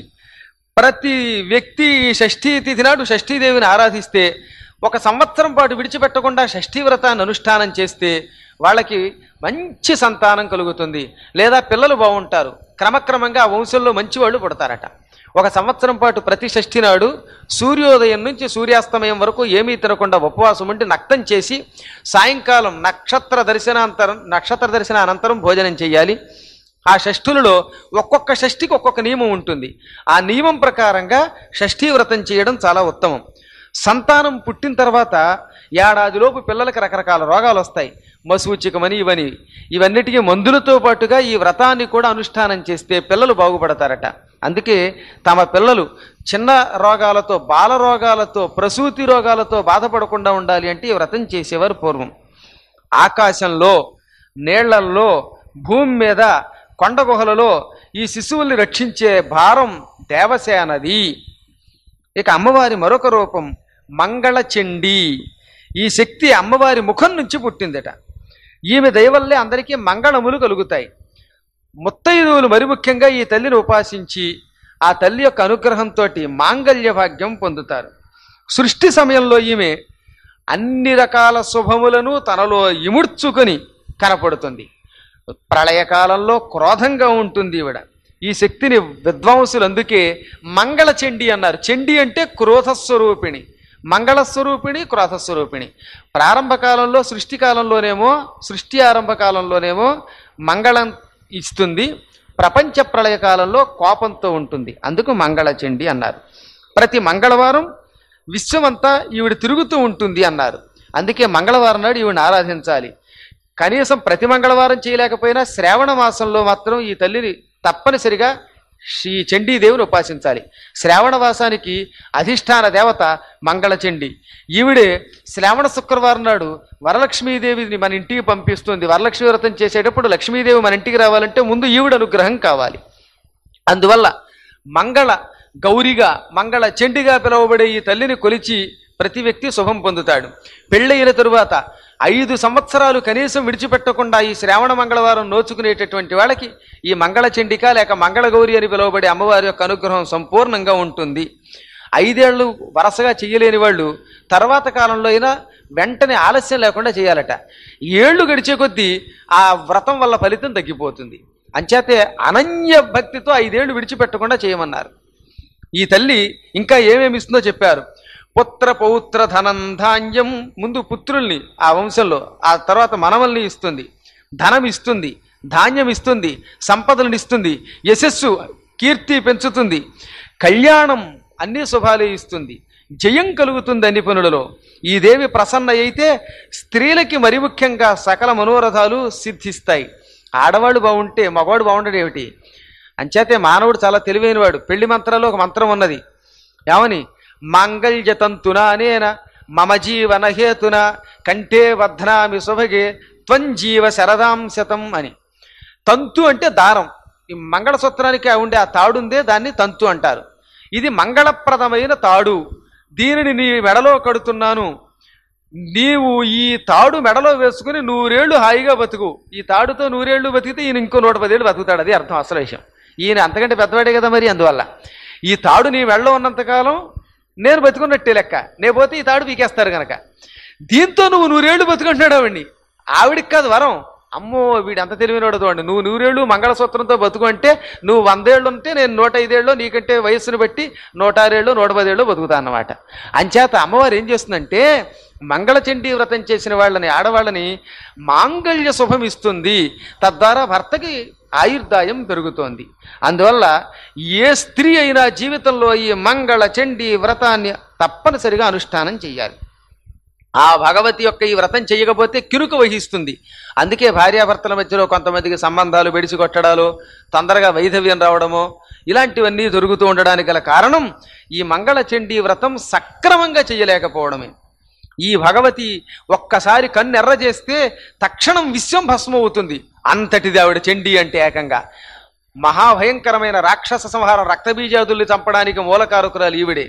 ప్రతి వ్యక్తి ఈ షష్ఠీ తిథి నాడు షష్ఠీదేవిని ఆరాధిస్తే ఒక సంవత్సరం పాటు విడిచిపెట్టకుండా షష్ఠీ వ్రతాన్ని అనుష్ఠానం చేస్తే వాళ్ళకి మంచి సంతానం కలుగుతుంది లేదా పిల్లలు బాగుంటారు క్రమక్రమంగా ఆ వంశంలో మంచి వాళ్ళు పుడతారట ఒక సంవత్సరం పాటు ప్రతి షష్ఠి నాడు సూర్యోదయం నుంచి సూర్యాస్తమయం వరకు ఏమీ తినకుండా ఉపవాసం ఉండి నక్తం చేసి సాయంకాలం నక్షత్ర దర్శనాంతరం నక్షత్ర దర్శన అనంతరం భోజనం చేయాలి ఆ షష్ఠులలో ఒక్కొక్క షష్ఠికి ఒక్కొక్క నియమం ఉంటుంది ఆ నియమం ప్రకారంగా షష్ఠీ వ్రతం చేయడం చాలా ఉత్తమం సంతానం పుట్టిన తర్వాత ఏడాదిలోపు పిల్లలకి రకరకాల రోగాలు వస్తాయి మసూచికమని ఇవని ఇవన్నిటికీ మందులతో పాటుగా ఈ వ్రతాన్ని కూడా అనుష్ఠానం చేస్తే పిల్లలు బాగుపడతారట అందుకే తమ పిల్లలు చిన్న రోగాలతో బాల రోగాలతో ప్రసూతి రోగాలతో బాధపడకుండా ఉండాలి అంటే ఈ వ్రతం చేసేవారు పూర్వం ఆకాశంలో నీళ్లల్లో భూమి మీద కొండ గుహలలో ఈ శిశువుల్ని రక్షించే భారం దేవసేనది ఇక అమ్మవారి మరొక రూపం మంగళచండి ఈ శక్తి అమ్మవారి ముఖం నుంచి పుట్టిందట ఈమె దయవల్లే అందరికీ మంగళములు కలుగుతాయి ముత్తైదువులు మరి ముఖ్యంగా ఈ తల్లిని ఉపాసించి ఆ తల్లి యొక్క అనుగ్రహంతో మాంగళ్య భాగ్యం పొందుతారు సృష్టి సమయంలో ఈమె అన్ని రకాల శుభములను తనలో ఇముడ్చుకొని కనపడుతుంది ప్రళయకాలంలో క్రోధంగా ఉంటుంది ఈవిడ ఈ శక్తిని విద్వాంసులు అందుకే మంగళ చండి అన్నారు చండి అంటే క్రోధస్వరూపిణి మంగళస్వరూపిణి క్రోధస్వరూపిణి ప్రారంభ కాలంలో సృష్టి కాలంలోనేమో సృష్టి ఆరంభ కాలంలోనేమో మంగళం ఇస్తుంది ప్రపంచ ప్రళయ కాలంలో కోపంతో ఉంటుంది అందుకు మంగళ చండి అన్నారు ప్రతి మంగళవారం విశ్వమంతా ఈవిడ తిరుగుతూ ఉంటుంది అన్నారు అందుకే మంగళవారం నాడు ఈవిడిని ఆరాధించాలి కనీసం ప్రతి మంగళవారం చేయలేకపోయినా శ్రావణ మాసంలో మాత్రం ఈ తల్లిని తప్పనిసరిగా శ్రీ చండీదేవిని ఉపాసించాలి శ్రావణ మాసానికి అధిష్టాన దేవత మంగళచండి ఈవిడే శ్రావణ శుక్రవారం నాడు వరలక్ష్మీదేవిని మన ఇంటికి పంపిస్తుంది వరలక్ష్మీ వ్రతం చేసేటప్పుడు లక్ష్మీదేవి మన ఇంటికి రావాలంటే ముందు ఈవిడ అనుగ్రహం కావాలి అందువల్ల మంగళ గౌరిగా మంగళ చెండిగా పిలువబడే ఈ తల్లిని కొలిచి ప్రతి వ్యక్తి శుభం పొందుతాడు పెళ్ళయిన తరువాత ఐదు సంవత్సరాలు కనీసం విడిచిపెట్టకుండా ఈ శ్రావణ మంగళవారం నోచుకునేటటువంటి వాళ్ళకి ఈ మంగళ చండిక లేక మంగళ గౌరి అని పిలువబడే అమ్మవారి యొక్క అనుగ్రహం సంపూర్ణంగా ఉంటుంది ఐదేళ్లు వరుసగా చెయ్యలేని వాళ్ళు తర్వాత కాలంలో అయినా వెంటనే ఆలస్యం లేకుండా చేయాలట ఏళ్ళు గడిచే కొద్దీ ఆ వ్రతం వల్ల ఫలితం తగ్గిపోతుంది అంచేతే అనన్య భక్తితో ఐదేళ్లు విడిచిపెట్టకుండా చేయమన్నారు ఈ తల్లి ఇంకా ఏమేమి ఇస్తుందో చెప్పారు పుత్ర పౌత్ర ధనం ధాన్యం ముందు పుత్రుల్ని ఆ వంశంలో ఆ తర్వాత మనవల్ని ఇస్తుంది ధనం ఇస్తుంది ధాన్యం ఇస్తుంది సంపదలను ఇస్తుంది యశస్సు కీర్తి పెంచుతుంది కళ్యాణం అన్ని శుభాలే ఇస్తుంది జయం కలుగుతుంది అన్ని పనులలో ఈ దేవి ప్రసన్న అయితే స్త్రీలకి మరి ముఖ్యంగా సకల మనోరథాలు సిద్ధిస్తాయి ఆడవాళ్ళు బాగుంటే మగవాడు బాగుండడు ఏమిటి అంచేతే మానవుడు చాలా తెలివైనవాడు పెళ్లి మంత్రాల్లో ఒక మంత్రం ఉన్నది ఏమని మాంగళ్యతంతున అనేన మమ జీవన హేతున కంఠే వర్ధనామి శుభగే త్వంజీవ శరదాం శతం అని తంతు అంటే దారం ఈ మంగళసూత్రానికి ఉండే ఆ తాడుందే దాన్ని తంతు అంటారు ఇది మంగళప్రదమైన తాడు దీనిని నీ మెడలో కడుతున్నాను నీవు ఈ తాడు మెడలో వేసుకుని నూరేళ్లు హాయిగా బతుకు ఈ తాడుతో నూరేళ్లు బతికితే ఈయన ఇంకో నూట పదేళ్ళు బతుకుతాడు అది అర్థం అసలు విషయం ఈయన అంతకంటే పెద్దవాడే కదా మరి అందువల్ల ఈ తాడు నీ మెడలో ఉన్నంతకాలం నేను బతుకున్నట్టే లెక్క నేను పోతే ఈ తాడు పీకేస్తారు గనక దీంతో నువ్వు నూరేళ్లు బతుకుంటున్నాడు ఆవిడ్ని ఆవిడికి కాదు వరం అమ్మో వీడు అంత తెలివినోడు చూడండి నువ్వు నూరేళ్ళు మంగళసూత్రంతో బతుకు అంటే నువ్వు వందేళ్ళు ఉంటే నేను నూట ఐదేళ్ళు నీకంటే వయస్సును బట్టి నూట ఆరేళ్ళు నూట పదేళ్ళు బతుకుతా అన్నమాట అంచేత అమ్మవారు ఏం చేస్తుందంటే మంగళచండీ వ్రతం చేసిన వాళ్ళని ఆడవాళ్ళని మాంగళ్య శుభం ఇస్తుంది తద్వారా భర్తకి ఆయుర్దాయం పెరుగుతోంది అందువల్ల ఏ స్త్రీ అయినా జీవితంలో ఈ మంగళ చండీ వ్రతాన్ని తప్పనిసరిగా అనుష్ఠానం చేయాలి ఆ భగవతి యొక్క ఈ వ్రతం చేయకపోతే కిరుకు వహిస్తుంది అందుకే భార్యాభర్తల మధ్యలో కొంతమందికి సంబంధాలు బెడిసి కొట్టడాలు తొందరగా వైధవ్యం రావడమో ఇలాంటివన్నీ జరుగుతూ ఉండడానికి గల కారణం ఈ మంగళ చండీ వ్రతం సక్రమంగా చేయలేకపోవడమే ఈ భగవతి ఒక్కసారి కన్నెర్ర చేస్తే తక్షణం విశ్వం భస్మం అవుతుంది అంతటిది ఆవిడ చండీ అంటే ఏకంగా మహాభయంకరమైన రాక్షస సంహారం రక్తబీజాదుల్ని చంపడానికి మూలకారకురాలు ఈవిడే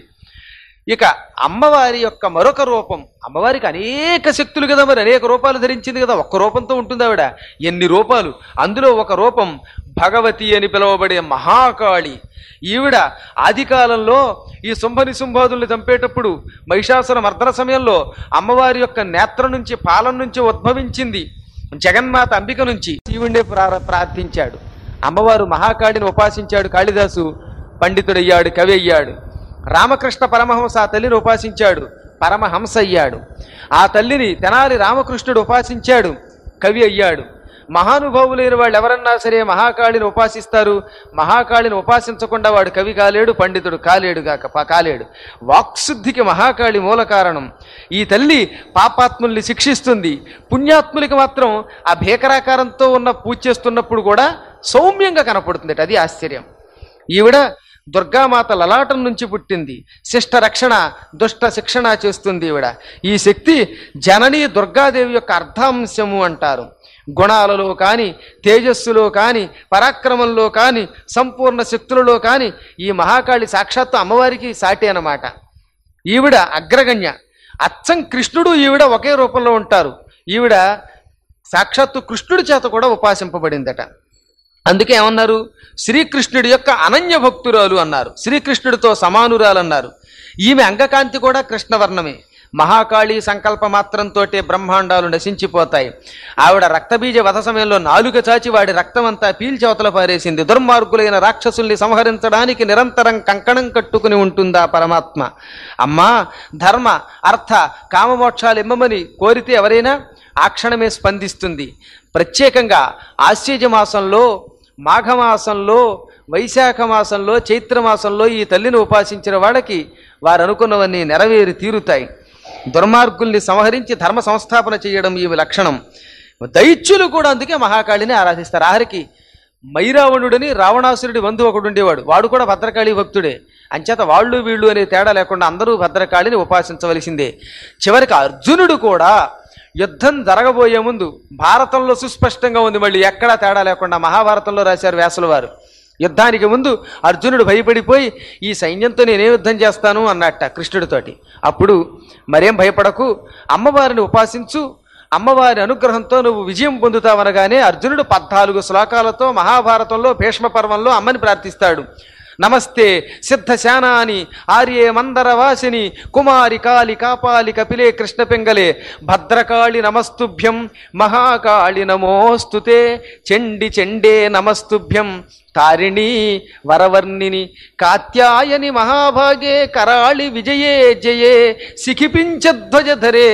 ఇక అమ్మవారి యొక్క మరొక రూపం అమ్మవారికి అనేక శక్తులు కదా మరి అనేక రూపాలు ధరించింది కదా ఒక్క రూపంతో ఉంటుంది ఆవిడ ఎన్ని రూపాలు అందులో ఒక రూపం భగవతి అని పిలువబడే మహాకాళి ఈవిడ ఆది కాలంలో ఈ శుంభని శుంభాదుల్ని చంపేటప్పుడు మహిషాసుర మర్దన సమయంలో అమ్మవారి యొక్క నేత్రం నుంచి పాలన నుంచి ఉద్భవించింది జగన్మాత అంబిక నుంచి ఈవిడే ప్రార ప్రార్థించాడు అమ్మవారు మహాకాళిని ఉపాసించాడు కాళిదాసు పండితుడయ్యాడు కవి అయ్యాడు రామకృష్ణ పరమహంస ఆ తల్లిని ఉపాసించాడు పరమహంస అయ్యాడు ఆ తల్లిని తెనాలి రామకృష్ణుడు ఉపాసించాడు కవి అయ్యాడు మహానుభావులైన వాళ్ళు ఎవరన్నా సరే మహాకాళిని ఉపాసిస్తారు మహాకాళిని ఉపాసించకుండా వాడు కవి కాలేడు పండితుడు కాలేడు గాక ప- కాలేడు వాక్శుద్ధికి మహాకాళి మూల కారణం ఈ తల్లి పాపాత్ముల్ని శిక్షిస్తుంది పుణ్యాత్ములకి మాత్రం ఆ భీకరాకారంతో ఉన్న పూజ చేస్తున్నప్పుడు కూడా సౌమ్యంగా కనపడుతుంది అది ఆశ్చర్యం ఈవిడ దుర్గామాత లలాటం నుంచి పుట్టింది శిష్ట రక్షణ దుష్ట శిక్షణ చేస్తుంది ఈవిడ ఈ శక్తి జనని దుర్గాదేవి యొక్క అర్ధాంశము అంటారు గుణాలలో కానీ తేజస్సులో కానీ పరాక్రమంలో కానీ సంపూర్ణ శక్తులలో కానీ ఈ మహాకాళి సాక్షాత్తు అమ్మవారికి సాటి అన్నమాట ఈవిడ అగ్రగణ్య అచ్చం కృష్ణుడు ఈవిడ ఒకే రూపంలో ఉంటారు ఈవిడ సాక్షాత్తు కృష్ణుడి చేత కూడా ఉపాసింపబడిందట అందుకే ఏమన్నారు శ్రీకృష్ణుడి యొక్క అనన్య భక్తురాలు అన్నారు శ్రీకృష్ణుడితో సమానురాలు అన్నారు ఈమె అంగకాంతి కూడా కృష్ణవర్ణమే మహాకాళి సంకల్ప మాత్రంతోటే బ్రహ్మాండాలు నశించిపోతాయి ఆవిడ రక్తబీజ వధ సమయంలో నాలుక చాచి వాడి రక్తమంతా పీల్చవతల పారేసింది దుర్మార్గులైన రాక్షసుల్ని సంహరించడానికి నిరంతరం కంకణం కట్టుకుని ఉంటుందా పరమాత్మ అమ్మా ధర్మ అర్థ కామమోక్షాలు ఇమ్మమని కోరితే ఎవరైనా ఆ క్షణమే స్పందిస్తుంది ప్రత్యేకంగా ఆశ్చర్య మాసంలో మాఘమాసంలో వైశాఖ మాసంలో చైత్ర మాసంలో ఈ తల్లిని ఉపాసించిన వాళ్ళకి వారు అనుకున్నవన్నీ నెరవేరి తీరుతాయి దుర్మార్గుల్ని సంహరించి ధర్మ సంస్థాపన చేయడం ఈ లక్షణం దైత్యులు కూడా అందుకే మహాకాళిని ఆరాధిస్తారు ఆఖరికి మైరావణుడని రావణాసురుడి బంధు ఒకడు ఉండేవాడు వాడు కూడా భద్రకాళి భక్తుడే అంచేత వాళ్ళు వీళ్ళు అనే తేడా లేకుండా అందరూ భద్రకాళిని ఉపాసించవలసిందే చివరికి అర్జునుడు కూడా యుద్ధం జరగబోయే ముందు భారతంలో సుస్పష్టంగా ఉంది మళ్ళీ ఎక్కడా తేడా లేకుండా మహాభారతంలో రాశారు వ్యాసుల వారు యుద్ధానికి ముందు అర్జునుడు భయపడిపోయి ఈ సైన్యంతో నేనే యుద్ధం చేస్తాను అన్నట్ట కృష్ణుడితోటి అప్పుడు మరేం భయపడకు అమ్మవారిని ఉపాసించు అమ్మవారి అనుగ్రహంతో నువ్వు విజయం పొందుతావనగానే అర్జునుడు పద్నాలుగు శ్లోకాలతో మహాభారతంలో భీష్మ పర్వంలో అమ్మని ప్రార్థిస్తాడు నమస్తే సిద్ధశానాని ఆర్యే మందరవాసిని కుమారి కాళి కాపాలి కపిలే కృష్ణ పింగలే భద్రకాళి నమస్తుభ్యం మహాకాళి నమోస్తుతే చండి చండే నమస్తుభ్యం తారిణి వరవర్ణిని కాత్యాయని మహాభాగే కరాళి విజయే జయే సిఖిపించధ్వజధరే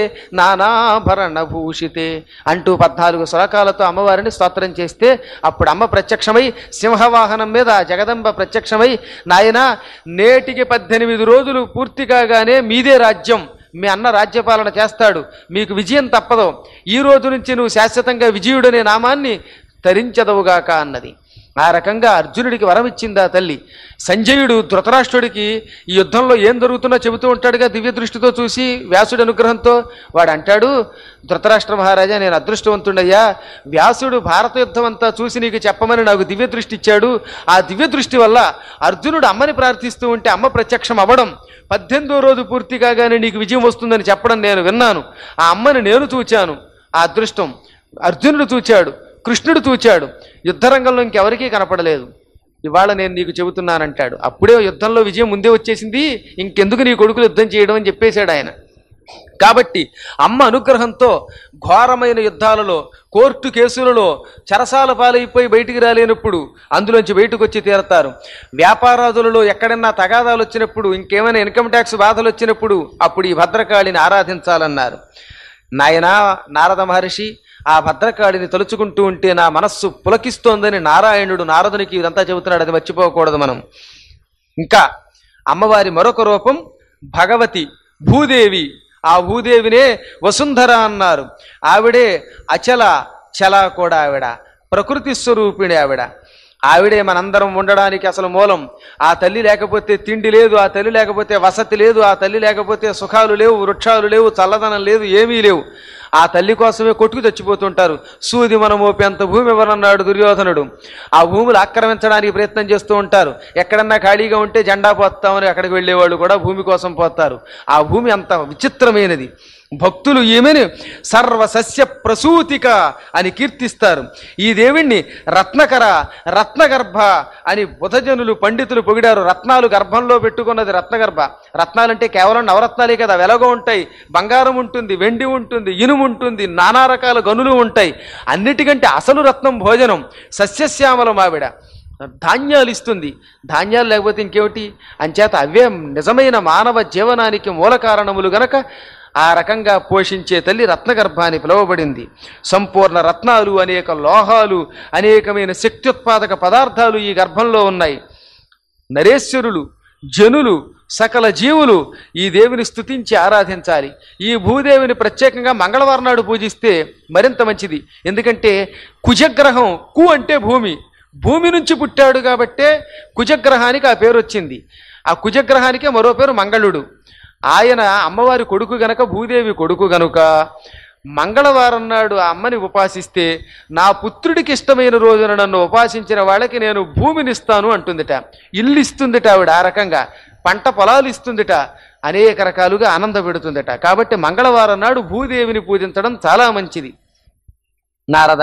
నానాభరణ భూషితే అంటూ పద్నాలుగు శ్లోకాలతో అమ్మవారిని స్తోత్రం చేస్తే అప్పుడు అమ్మ ప్రత్యక్షమై సింహవాహనం మీద జగదంబ ప్రత్యక్షమై నాయనా నేటికి పద్దెనిమిది రోజులు పూర్తి కాగానే మీదే రాజ్యం మీ అన్న రాజ్యపాలన చేస్తాడు మీకు విజయం తప్పదు ఈ రోజు నుంచి నువ్వు శాశ్వతంగా విజయుడనే నామాన్ని తరించదవుగాక అన్నది ఆ రకంగా అర్జునుడికి వరం ఇచ్చింది ఆ తల్లి సంజయుడు ధృతరాష్ట్రుడికి ఈ యుద్ధంలో ఏం జరుగుతుందో చెబుతూ ఉంటాడుగా దివ్య దృష్టితో చూసి వ్యాసుడి అనుగ్రహంతో వాడు అంటాడు ధృతరాష్ట్ర మహారాజా నేను అదృష్టవంతుడయ్యా వ్యాసుడు భారత యుద్ధం అంతా చూసి నీకు చెప్పమని నాకు దివ్య దృష్టి ఇచ్చాడు ఆ దివ్య దృష్టి వల్ల అర్జునుడు అమ్మని ప్రార్థిస్తూ ఉంటే అమ్మ ప్రత్యక్షం అవ్వడం పద్దెనిమిదో రోజు పూర్తి కాగానే నీకు విజయం వస్తుందని చెప్పడం నేను విన్నాను ఆ అమ్మని నేను చూచాను ఆ అదృష్టం అర్జునుడు చూచాడు కృష్ణుడు చూచాడు యుద్ధరంగంలో ఇంకెవరికీ కనపడలేదు ఇవాళ నేను నీకు చెబుతున్నానంటాడు అప్పుడే యుద్ధంలో విజయం ముందే వచ్చేసింది ఇంకెందుకు నీ కొడుకులు యుద్ధం చేయడం అని చెప్పేశాడు ఆయన కాబట్టి అమ్మ అనుగ్రహంతో ఘోరమైన యుద్ధాలలో కోర్టు కేసులలో చెరసాల పాలైపోయి బయటికి రాలేనప్పుడు అందులోంచి బయటకు వచ్చి తీరతారు వ్యాపారాదులలో ఎక్కడన్నా తగాదాలు వచ్చినప్పుడు ఇంకేమైనా ఇన్కమ్ ట్యాక్స్ బాధలు వచ్చినప్పుడు అప్పుడు ఈ భద్రకాళిని ఆరాధించాలన్నారు నాయనా నారద మహర్షి ఆ భద్రకాళిని తలుచుకుంటూ ఉంటే నా మనస్సు పులకిస్తోందని నారాయణుడు నారదునికి ఇదంతా చెబుతున్నాడు అది మర్చిపోకూడదు మనం ఇంకా అమ్మవారి మరొక రూపం భగవతి భూదేవి ఆ భూదేవినే వసుంధర అన్నారు ఆవిడే అచల చల కూడా ఆవిడ ప్రకృతి స్వరూపిణి ఆవిడ ఆవిడే మనందరం ఉండడానికి అసలు మూలం ఆ తల్లి లేకపోతే తిండి లేదు ఆ తల్లి లేకపోతే వసతి లేదు ఆ తల్లి లేకపోతే సుఖాలు లేవు వృక్షాలు లేవు చల్లదనం లేదు ఏమీ లేవు ఆ తల్లి కోసమే కొట్టుకు చచ్చిపోతుంటారు సూది మన మోపేంత భూమి ఎవరన్నాడు దుర్యోధనుడు ఆ భూములు ఆక్రమించడానికి ప్రయత్నం చేస్తూ ఉంటారు ఎక్కడన్నా ఖాళీగా ఉంటే జెండా పోస్తామని అక్కడికి వెళ్ళేవాళ్ళు కూడా భూమి కోసం పోతారు ఆ భూమి అంత విచిత్రమైనది భక్తులు ఈమెను సర్వసస్య ప్రసూతిక అని కీర్తిస్తారు ఈ దేవుణ్ణి రత్నకర రత్నగర్భ అని బుధజనులు పండితులు పొగిడారు రత్నాలు గర్భంలో పెట్టుకున్నది రత్నగర్భ రత్నాలంటే కేవలం నవరత్నాలే కదా వెలగో ఉంటాయి బంగారం ఉంటుంది వెండి ఉంటుంది ఇనుము ఉంటుంది నానా రకాల గనులు ఉంటాయి అన్నిటికంటే అసలు రత్నం భోజనం సస్యశ్యామలం ఆవిడ ధాన్యాలు ఇస్తుంది ధాన్యాలు లేకపోతే ఇంకేమిటి అంచేత అవే నిజమైన మానవ జీవనానికి మూల కారణములు గనక ఆ రకంగా పోషించే తల్లి రత్నగర్భాన్ని పిలువబడింది సంపూర్ణ రత్నాలు అనేక లోహాలు అనేకమైన శక్త్యుత్పాదక పదార్థాలు ఈ గర్భంలో ఉన్నాయి నరేశ్వరులు జనులు సకల జీవులు ఈ దేవిని స్తుతించి ఆరాధించాలి ఈ భూదేవిని ప్రత్యేకంగా మంగళవారం నాడు పూజిస్తే మరింత మంచిది ఎందుకంటే కుజగ్రహం కు అంటే భూమి భూమి నుంచి పుట్టాడు కాబట్టే కుజగ్రహానికి ఆ పేరు వచ్చింది ఆ కుజగ్రహానికే మరో పేరు మంగళుడు ఆయన అమ్మవారి కొడుకు గనక భూదేవి కొడుకు గనుక మంగళవారం నాడు ఆ అమ్మని ఉపాసిస్తే నా పుత్రుడికి ఇష్టమైన రోజున నన్ను ఉపాసించిన వాళ్ళకి నేను భూమిని ఇస్తాను అంటుందిట ఇల్లు ఇస్తుందిట ఆవిడ ఆ రకంగా పంట పొలాలు ఇస్తుందిట అనేక రకాలుగా ఆనంద పెడుతుందిట కాబట్టి మంగళవారం నాడు భూదేవిని పూజించడం చాలా మంచిది నారద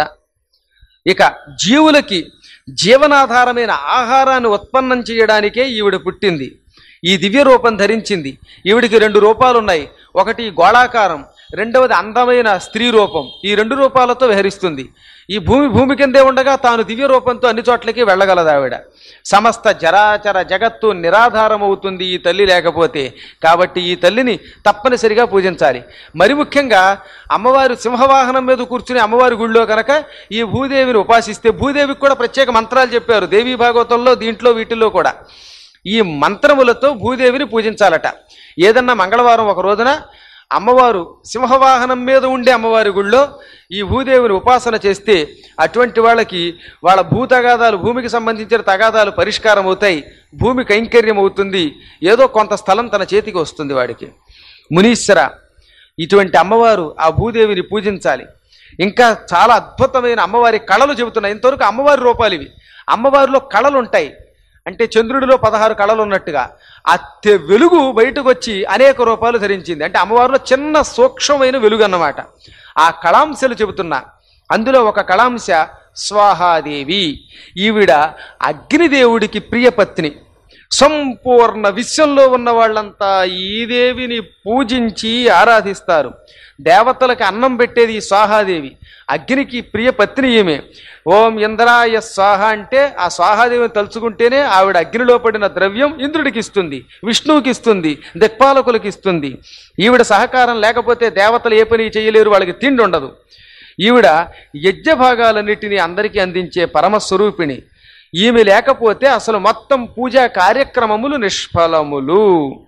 ఇక జీవులకి జీవనాధారమైన ఆహారాన్ని ఉత్పన్నం చేయడానికే ఈవిడ పుట్టింది ఈ దివ్య రూపం ధరించింది ఈవిడికి రెండు రూపాలు ఉన్నాయి ఒకటి గోళాకారం రెండవది అందమైన స్త్రీ రూపం ఈ రెండు రూపాలతో విహరిస్తుంది ఈ భూమి భూమి కిందే ఉండగా తాను దివ్య రూపంతో అన్ని చోట్లకి వెళ్ళగలదు ఆవిడ సమస్త జరాచర జగత్తు నిరాధారమవుతుంది ఈ తల్లి లేకపోతే కాబట్టి ఈ తల్లిని తప్పనిసరిగా పూజించాలి మరి ముఖ్యంగా అమ్మవారు సింహవాహనం మీద కూర్చుని అమ్మవారి గుళ్ళో కనుక ఈ భూదేవిని ఉపాసిస్తే భూదేవికి కూడా ప్రత్యేక మంత్రాలు చెప్పారు దేవీ భాగవతంలో దీంట్లో వీటిల్లో కూడా ఈ మంత్రములతో భూదేవిని పూజించాలట ఏదన్నా మంగళవారం ఒక రోజున అమ్మవారు సింహవాహనం మీద ఉండే అమ్మవారి గుళ్ళో ఈ భూదేవిని ఉపాసన చేస్తే అటువంటి వాళ్ళకి వాళ్ళ భూ తగాదాలు భూమికి సంబంధించిన తగాదాలు పరిష్కారం అవుతాయి భూమి కైంకర్యం అవుతుంది ఏదో కొంత స్థలం తన చేతికి వస్తుంది వాడికి మునీశ్వర ఇటువంటి అమ్మవారు ఆ భూదేవిని పూజించాలి ఇంకా చాలా అద్భుతమైన అమ్మవారి కళలు చెబుతున్నాయి ఇంతవరకు అమ్మవారి రూపాలు ఇవి అమ్మవారిలో కళలు ఉంటాయి అంటే చంద్రుడిలో పదహారు కళలు ఉన్నట్టుగా ఆ తె- వెలుగు బయటకు వచ్చి అనేక రూపాలు ధరించింది అంటే అమ్మవారిలో చిన్న సూక్ష్మమైన వెలుగు అన్నమాట ఆ కళాంశలు చెబుతున్నా అందులో ఒక కళాంశ స్వాహాదేవి ఈవిడ అగ్నిదేవుడికి ప్రియపత్ని సంపూర్ణ విశ్వంలో ఉన్న వాళ్ళంతా ఈ దేవిని పూజించి ఆరాధిస్తారు దేవతలకు అన్నం పెట్టేది ఈ స్వాహాదేవి అగ్నికి ప్రియ పత్ని ఈమె ఓం ఇంద్రాయ స్వాహ అంటే ఆ స్వాహాదేవిని తలుచుకుంటేనే ఆవిడ అగ్నిలో పడిన ద్రవ్యం ఇంద్రుడికి ఇస్తుంది విష్ణువుకి ఇస్తుంది దిక్పాలకులకు ఇస్తుంది ఈవిడ సహకారం లేకపోతే దేవతలు ఏ పని చేయలేరు వాళ్ళకి తిండి ఉండదు ఈవిడ యజ్ఞ భాగాలన్నిటినీ అందరికీ అందించే పరమస్వరూపిణి ఈమె లేకపోతే అసలు మొత్తం పూజా కార్యక్రమములు నిష్ఫలములు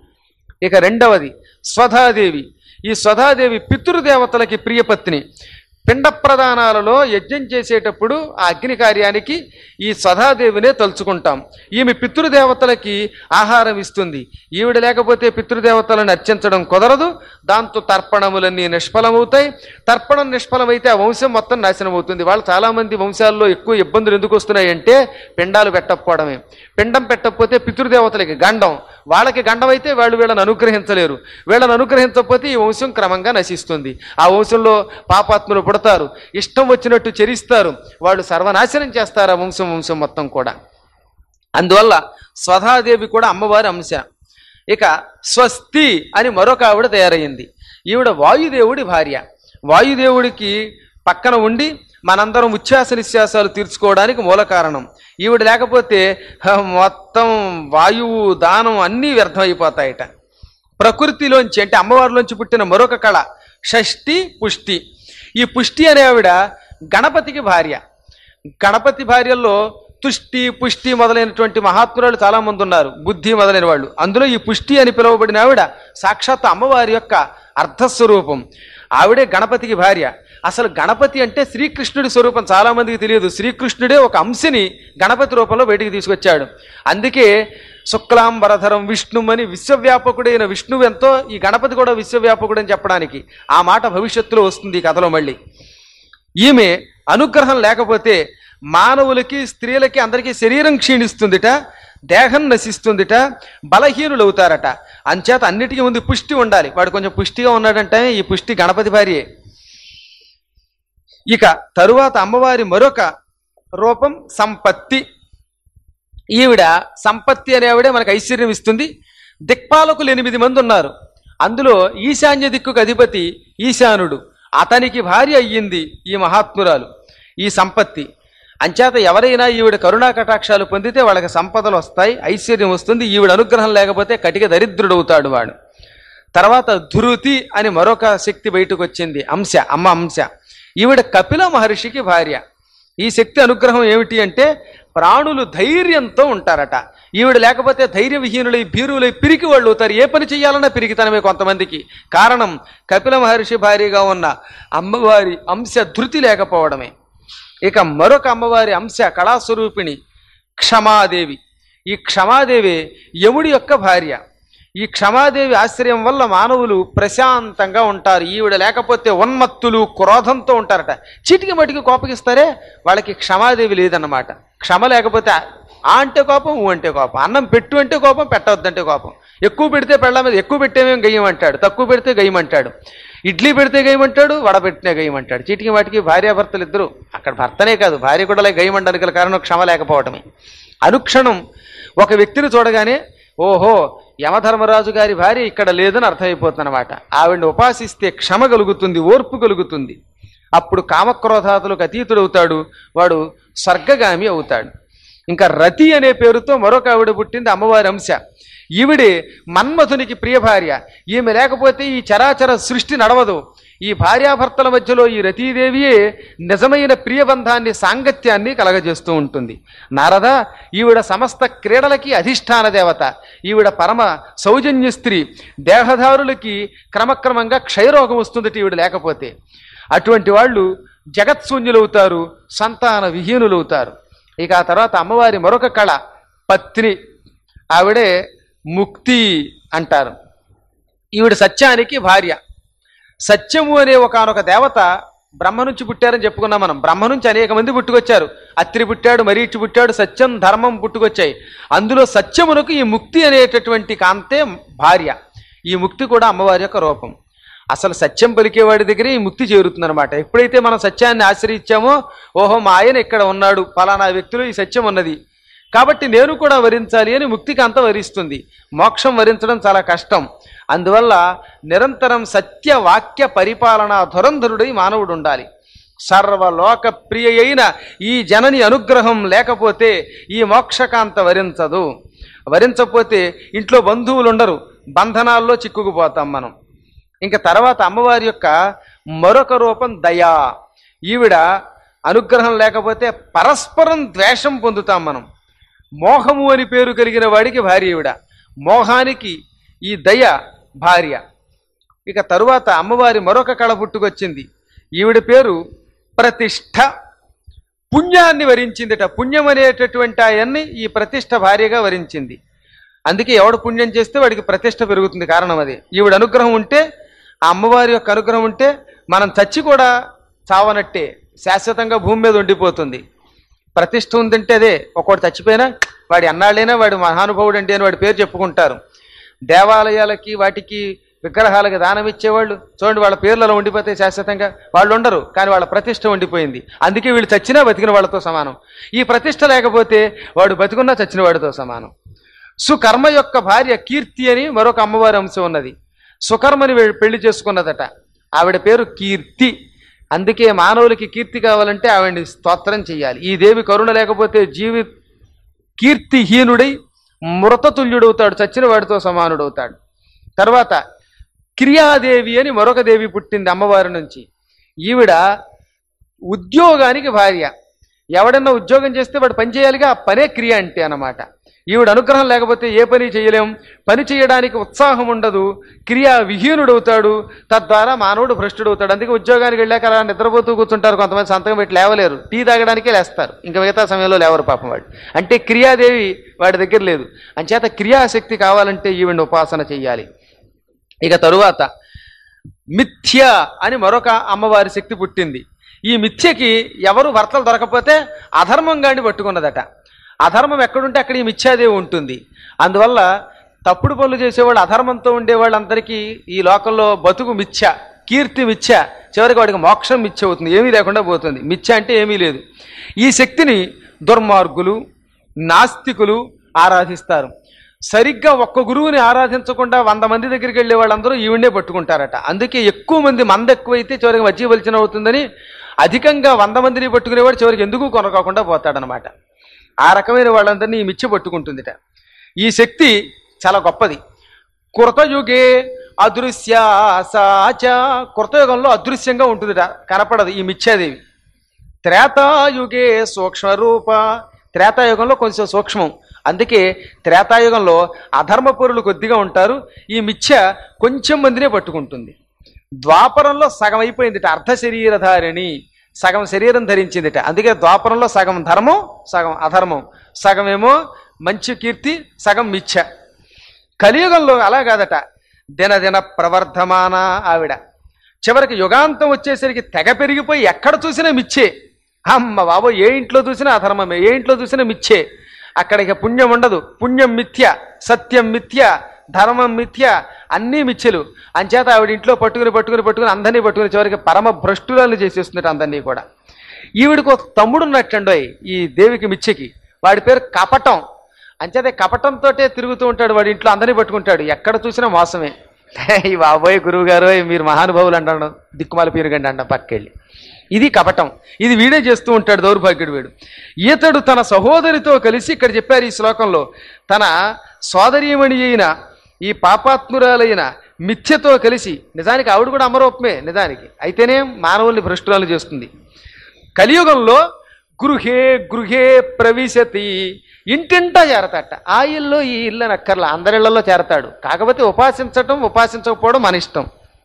ఇక రెండవది స్వధాదేవి ఈ స్వధాదేవి పితృదేవతలకి ప్రియపత్ని పిండ ప్రదానాలలో యజ్ఞం చేసేటప్పుడు ఆ అగ్ని కార్యానికి ఈ సదాదేవినే తలుచుకుంటాం ఈమె పితృదేవతలకి ఆహారం ఇస్తుంది ఈవిడ లేకపోతే పితృదేవతలను అర్చించడం కుదరదు దాంతో తర్పణములన్నీ నిష్ఫలమవుతాయి తర్పణం నిష్ఫలమైతే ఆ వంశం మొత్తం నాశనం అవుతుంది వాళ్ళు చాలామంది వంశాల్లో ఎక్కువ ఇబ్బందులు ఎందుకు వస్తున్నాయంటే పిండాలు పెట్టకపోవడమే పిండం పెట్టకపోతే పితృదేవతలకి గండం వాళ్ళకి గండం అయితే వాళ్ళు వీళ్ళని అనుగ్రహించలేరు వీళ్ళని అనుగ్రహించకపోతే ఈ వంశం క్రమంగా నశిస్తుంది ఆ వంశంలో పాపాత్ములు పుడతారు ఇష్టం వచ్చినట్టు చెరిస్తారు వాళ్ళు సర్వనాశనం చేస్తారు ఆ వంశం వంశం మొత్తం కూడా అందువల్ల స్వధాదేవి కూడా అమ్మవారి అంశ ఇక స్వస్తి అని మరొక ఆవిడ తయారయ్యింది ఈవిడ వాయుదేవుడి భార్య వాయుదేవుడికి పక్కన ఉండి మనందరం ఉచ్ఛ్వాస నిశ్వాసాలు తీర్చుకోవడానికి మూల కారణం ఈవిడ లేకపోతే హ, మొత్తం వాయువు దానం అన్నీ వ్యర్థమైపోతాయట ప్రకృతిలోంచి అంటే అమ్మవారిలోంచి పుట్టిన మరొక కళ షష్ఠి పుష్టి ఈ పుష్టి అనే ఆవిడ గణపతికి భార్య గణపతి భార్యల్లో తుష్టి పుష్టి మొదలైనటువంటి మహాత్మురాలు చాలా మంది ఉన్నారు బుద్ధి మొదలైన వాళ్ళు అందులో ఈ పుష్టి అని పిలువబడిన ఆవిడ సాక్షాత్ అమ్మవారి యొక్క అర్ధస్వరూపం ఆవిడే గణపతికి భార్య అసలు గణపతి అంటే శ్రీకృష్ణుడి స్వరూపం చాలా మందికి తెలియదు శ్రీకృష్ణుడే ఒక అంశని గణపతి రూపంలో బయటికి తీసుకొచ్చాడు అందుకే శుక్లాంబరధరం విష్ణు అని విశ్వవ్యాపకుడైన విష్ణువు ఎంతో ఈ గణపతి కూడా విశ్వవ్యాపకుడు అని చెప్పడానికి ఆ మాట భవిష్యత్తులో వస్తుంది ఈ కథలో మళ్ళీ ఈమె అనుగ్రహం లేకపోతే మానవులకి స్త్రీలకి అందరికీ శరీరం క్షీణిస్తుందిట దేహం నశిస్తుందిట బలహీనులు అవుతారట అంచేత అన్నిటికీ ముందు పుష్టి ఉండాలి వాడు కొంచెం పుష్టిగా ఉన్నాడంటే ఈ పుష్టి గణపతి భార్యే ఇక తరువాత అమ్మవారి మరొక రూపం సంపత్తి ఈవిడ సంపత్తి అనే ఆవిడే మనకు ఐశ్వర్యం ఇస్తుంది దిక్పాలకులు ఎనిమిది మంది ఉన్నారు అందులో ఈశాన్య దిక్కుకు అధిపతి ఈశానుడు అతనికి భార్య అయ్యింది ఈ మహాత్మురాలు ఈ సంపత్తి అంచేత ఎవరైనా ఈవిడ కరుణా కటాక్షాలు పొందితే వాళ్ళకి సంపదలు వస్తాయి ఐశ్వర్యం వస్తుంది ఈవిడ అనుగ్రహం లేకపోతే కటిక దరిద్రుడవుతాడు వాడు తర్వాత ధృతి అని మరొక శక్తి బయటకు వచ్చింది అంశ అమ్మ అంశ ఈవిడ కపిల మహర్షికి భార్య ఈ శక్తి అనుగ్రహం ఏమిటి అంటే ప్రాణులు ధైర్యంతో ఉంటారట ఈవిడ లేకపోతే ధైర్య విహీనులై భీరులై పిరికి వాళ్ళు అవుతారు ఏ పని చేయాలన్నా పిరికితనమే కొంతమందికి కారణం కపిల మహర్షి భార్యగా ఉన్న అమ్మవారి అంశ ధృతి లేకపోవడమే ఇక మరొక అమ్మవారి అంశ కళాస్వరూపిణి క్షమాదేవి ఈ క్షమాదేవి యముడి యొక్క భార్య ఈ క్షమాదేవి ఆశ్రయం వల్ల మానవులు ప్రశాంతంగా ఉంటారు ఈవిడ లేకపోతే ఉన్మత్తులు క్రోధంతో ఉంటారట చీటికి మటికి కోపగిస్తారే వాళ్ళకి క్షమాదేవి లేదన్నమాట క్షమ లేకపోతే ఆ అంటే కోపం ఊ అంటే కోపం అన్నం పెట్టు అంటే కోపం పెట్టవద్దంటే కోపం ఎక్కువ పెడితే పెళ్ళ మీద ఎక్కువ పెట్టేమేం గయ్యం అంటాడు తక్కువ పెడితే గయ్యం అంటాడు ఇడ్లీ పెడితే గయ్యమంటాడు వడ పెట్టినే గయ్యమంటాడు చీటికి వాటికి భార్యాభర్తలు ఇద్దరు అక్కడ భర్తనే కాదు భార్య కూడా లే గయ్యమంటానికి గల కారణం క్షమ లేకపోవటమే అనుక్షణం ఒక వ్యక్తిని చూడగానే ఓహో యమధర్మరాజు గారి భార్య ఇక్కడ లేదని అర్థమైపోతుంది అనమాట ఆవిడని ఉపాసిస్తే క్షమ కలుగుతుంది ఓర్పు కలుగుతుంది అప్పుడు కామక్రోధాతులకు అతీతుడవుతాడు వాడు స్వర్గగామి అవుతాడు ఇంకా రతి అనే పేరుతో మరొక ఆవిడ పుట్టింది అమ్మవారి అంశ ఈవిడే మన్మథునికి ప్రియ భార్య ఈమె లేకపోతే ఈ చరాచర సృష్టి నడవదు ఈ భార్యాభర్తల మధ్యలో ఈ రతీదేవియే నిజమైన ప్రియబంధాన్ని సాంగత్యాన్ని కలగజేస్తూ ఉంటుంది నారద ఈవిడ సమస్త క్రీడలకి అధిష్టాన దేవత ఈవిడ పరమ సౌజన్య స్త్రీ దేహదారులకి క్రమక్రమంగా క్షయరోగం వస్తుంది ఈవిడ లేకపోతే అటువంటి వాళ్ళు జగత్శూన్యులవుతారు సంతాన విహీనులవుతారు ఇక ఆ తర్వాత అమ్మవారి మరొక కళ పత్ని ఆవిడే ముక్తి అంటారు ఈవిడ సత్యానికి భార్య సత్యము అనే ఒకనొక దేవత బ్రహ్మ నుంచి పుట్టారని చెప్పుకున్నాం మనం బ్రహ్మ నుంచి అనేక మంది పుట్టుకొచ్చారు అత్రి పుట్టాడు మరీచి పుట్టాడు సత్యం ధర్మం పుట్టుకొచ్చాయి అందులో సత్యమునకు ఈ ముక్తి అనేటటువంటి కాంతే భార్య ఈ ముక్తి కూడా అమ్మవారి యొక్క రూపం అసలు సత్యం పలికేవాడి దగ్గరే ఈ ముక్తి చేరుతుందన్నమాట ఎప్పుడైతే మనం సత్యాన్ని ఆశ్రయించామో ఓహో మా ఆయన ఇక్కడ ఉన్నాడు ఫలానా వ్యక్తిలో ఈ సత్యం ఉన్నది కాబట్టి నేను కూడా వరించాలి అని ముక్తికాంత వరిస్తుంది మోక్షం వరించడం చాలా కష్టం అందువల్ల నిరంతరం సత్య వాక్య పరిపాలన ధురంధరుడై మానవుడు ఉండాలి సర్వలోక ప్రియ అయిన ఈ జనని అనుగ్రహం లేకపోతే ఈ మోక్షకాంత వరించదు వరించకపోతే ఇంట్లో బంధువులు ఉండరు బంధనాల్లో చిక్కుకుపోతాం మనం ఇంకా తర్వాత అమ్మవారి యొక్క మరొక రూపం దయా ఈవిడ అనుగ్రహం లేకపోతే పరస్పరం ద్వేషం పొందుతాం మనం మోహము అని పేరు కలిగిన వాడికి భార్య ఈవిడ మోహానికి ఈ దయ భార్య ఇక తరువాత అమ్మవారి మరొక కళ పుట్టుకొచ్చింది ఈవిడ పేరు ప్రతిష్ఠ పుణ్యాన్ని వరించిందిట పుణ్యం అనేటటువంటి ఆయన్ని ఈ ప్రతిష్ఠ భార్యగా వరించింది అందుకే ఎవడు పుణ్యం చేస్తే వాడికి ప్రతిష్ఠ పెరుగుతుంది కారణం అది ఈవిడ అనుగ్రహం ఉంటే ఆ అమ్మవారి యొక్క అనుగ్రహం ఉంటే మనం చచ్చి కూడా చావనట్టే శాశ్వతంగా భూమి మీద ఉండిపోతుంది ప్రతిష్ఠ ఉందంటే అదే ఒకటి చచ్చిపోయినా వాడి అన్నాళ్ళైనా వాడు మహానుభావుడు అండి అని వాడి పేరు చెప్పుకుంటారు దేవాలయాలకి వాటికి విగ్రహాలకి దానం ఇచ్చేవాళ్ళు చూడండి వాళ్ళ పేర్లలో ఉండిపోతే శాశ్వతంగా వాళ్ళు ఉండరు కానీ వాళ్ళ ప్రతిష్ట ఉండిపోయింది అందుకే వీళ్ళు చచ్చినా బతికిన వాళ్ళతో సమానం ఈ ప్రతిష్ట లేకపోతే వాడు బతికున్నా చచ్చిన వాడితో సమానం సుకర్మ యొక్క భార్య కీర్తి అని మరొక అమ్మవారి అంశం ఉన్నది సుకర్మని వే- పెళ్లి చేసుకున్నదట ఆవిడ పేరు కీర్తి అందుకే మానవులకి కీర్తి కావాలంటే ఆవిడని స్తోత్రం చేయాలి ఈ దేవి కరుణ లేకపోతే జీవి కీర్తిహీనుడై మృతతుల్యుడవుతాడు చచ్చిన వాడితో సమానుడవుతాడు తర్వాత క్రియాదేవి అని మరొక దేవి పుట్టింది అమ్మవారి నుంచి ఈవిడ ఉద్యోగానికి భార్య ఎవడన్నా ఉద్యోగం చేస్తే వాడు పని చేయాలిగా ఆ పనే క్రియ అంటే అన్నమాట ఈవిడ అనుగ్రహం లేకపోతే ఏ పని చేయలేం పని చేయడానికి ఉత్సాహం ఉండదు క్రియా విహీనుడవుతాడు తద్వారా మానవుడు భ్రష్టుడవుతాడు అందుకే ఉద్యోగానికి వెళ్ళాక అలా నిద్రపోతూ కూర్చుంటారు కొంతమంది సంతకం పెట్టి లేవలేరు టీ తాగడానికే లేస్తారు ఇంకా మిగతా సమయంలో లేవరు పాపం వాడు అంటే క్రియాదేవి వాడి దగ్గర లేదు అంచేత క్రియాశక్తి కావాలంటే ఈవిడ ఉపాసన చెయ్యాలి ఇక తరువాత మిథ్య అని మరొక అమ్మవారి శక్తి పుట్టింది ఈ మిథ్యకి ఎవరు భర్తలు దొరకపోతే అధర్మంగాని పట్టుకున్నదట అధర్మం ఎక్కడుంటే అక్కడ ఈ మిథ్యాదేవి ఉంటుంది అందువల్ల తప్పుడు పనులు చేసేవాళ్ళు అధర్మంతో ఉండే వాళ్ళందరికీ ఈ లోకంలో బతుకు మిథ్య కీర్తి మిథ్య చివరికి వాడికి మోక్షం మిథ్య అవుతుంది ఏమీ లేకుండా పోతుంది మిథ్య అంటే ఏమీ లేదు ఈ శక్తిని దుర్మార్గులు నాస్తికులు ఆరాధిస్తారు సరిగ్గా ఒక్క గురువుని ఆరాధించకుండా వంద మంది దగ్గరికి వెళ్ళే వాళ్ళందరూ ఈవిడే పట్టుకుంటారట అందుకే ఎక్కువ మంది మంద ఎక్కువైతే చివరికి మధ్య బలిచిన అవుతుందని అధికంగా వంద మందిని పట్టుకునేవాడు చివరికి ఎందుకు కొనకాకుండా పోతాడనమాట ఆ రకమైన వాళ్ళందరినీ ఈ మిచ్చి పట్టుకుంటుందిట ఈ శక్తి చాలా గొప్పది కృతయుగే అదృశ్య సాచ కృతయుగంలో అదృశ్యంగా ఉంటుందిట కనపడదు ఈ మిథ్యాదేవి త్రేతాయుగే సూక్ష్మరూప త్రేతాయుగంలో కొంచెం సూక్ష్మం అందుకే త్రేతాయుగంలో అధర్మపరులు కొద్దిగా ఉంటారు ఈ మిథ్య కొంచెం మందినే పట్టుకుంటుంది ద్వాపరంలో సగం అయిపోయిందిట అర్ధ శరీరధారిణి సగం శరీరం ధరించిందిట అందుకే ద్వాపరంలో సగం ధర్మం సగం అధర్మం సగమేమో మంచి కీర్తి సగం మిథ్య కలియుగంలో అలా కాదట దినదిన ప్రవర్ధమాన ఆవిడ చివరికి యుగాంతం వచ్చేసరికి తెగ పెరిగిపోయి ఎక్కడ చూసినా మిచ్చే అమ్మ బాబో ఏ ఇంట్లో చూసినా అధర్మమే ఏ ఇంట్లో చూసినా మిచ్చే అక్కడ ఇక పుణ్యం ఉండదు పుణ్యం మిథ్య సత్యం మిథ్య ధర్మం మిథ్య అన్నీ మిథ్యలు అంచేత ఆవిడ ఇంట్లో పట్టుకుని పట్టుకుని పట్టుకుని అందరినీ పట్టుకుని చివరికి పరమ భ్రష్టులను చేసేస్తున్నట్టు అందరినీ కూడా ఈవిడికి ఒక తమ్ముడు ఉన్నట్టండోయ్ ఈ దేవికి మిచ్చకి వాడి పేరు కపటం అంచేతే కపటంతో తిరుగుతూ ఉంటాడు వాడి ఇంట్లో అందరినీ పట్టుకుంటాడు ఎక్కడ చూసినా మోసమే ఈ బాబోయ్ గురువు గారు మీరు మహానుభావులు అంటాడు దిక్కుమాల పీరుగండి అంట పక్కెళ్ళి ఇది కపటం ఇది వీడే చేస్తూ ఉంటాడు దౌర్భాగ్యుడు వీడు ఈతడు తన సహోదరితో కలిసి ఇక్కడ చెప్పారు ఈ శ్లోకంలో తన సోదరీమణి అయిన ఈ పాపాత్మురాలైన మిథ్యతో కలిసి నిజానికి ఆవిడ కూడా అమరూపమే నిజానికి అయితేనే మానవుల్ని భ్రష్టురాలు చేస్తుంది కలియుగంలో గృహే గృహే ప్రవిశతి ఇంటింటా చేరతాట ఆ ఇల్లు ఈ ఇల్లు అని అక్కర్లా అందరిళ్లలో చేరతాడు కాకపోతే ఉపాసించటం ఉపాసించకపోవడం మన ఇష్టం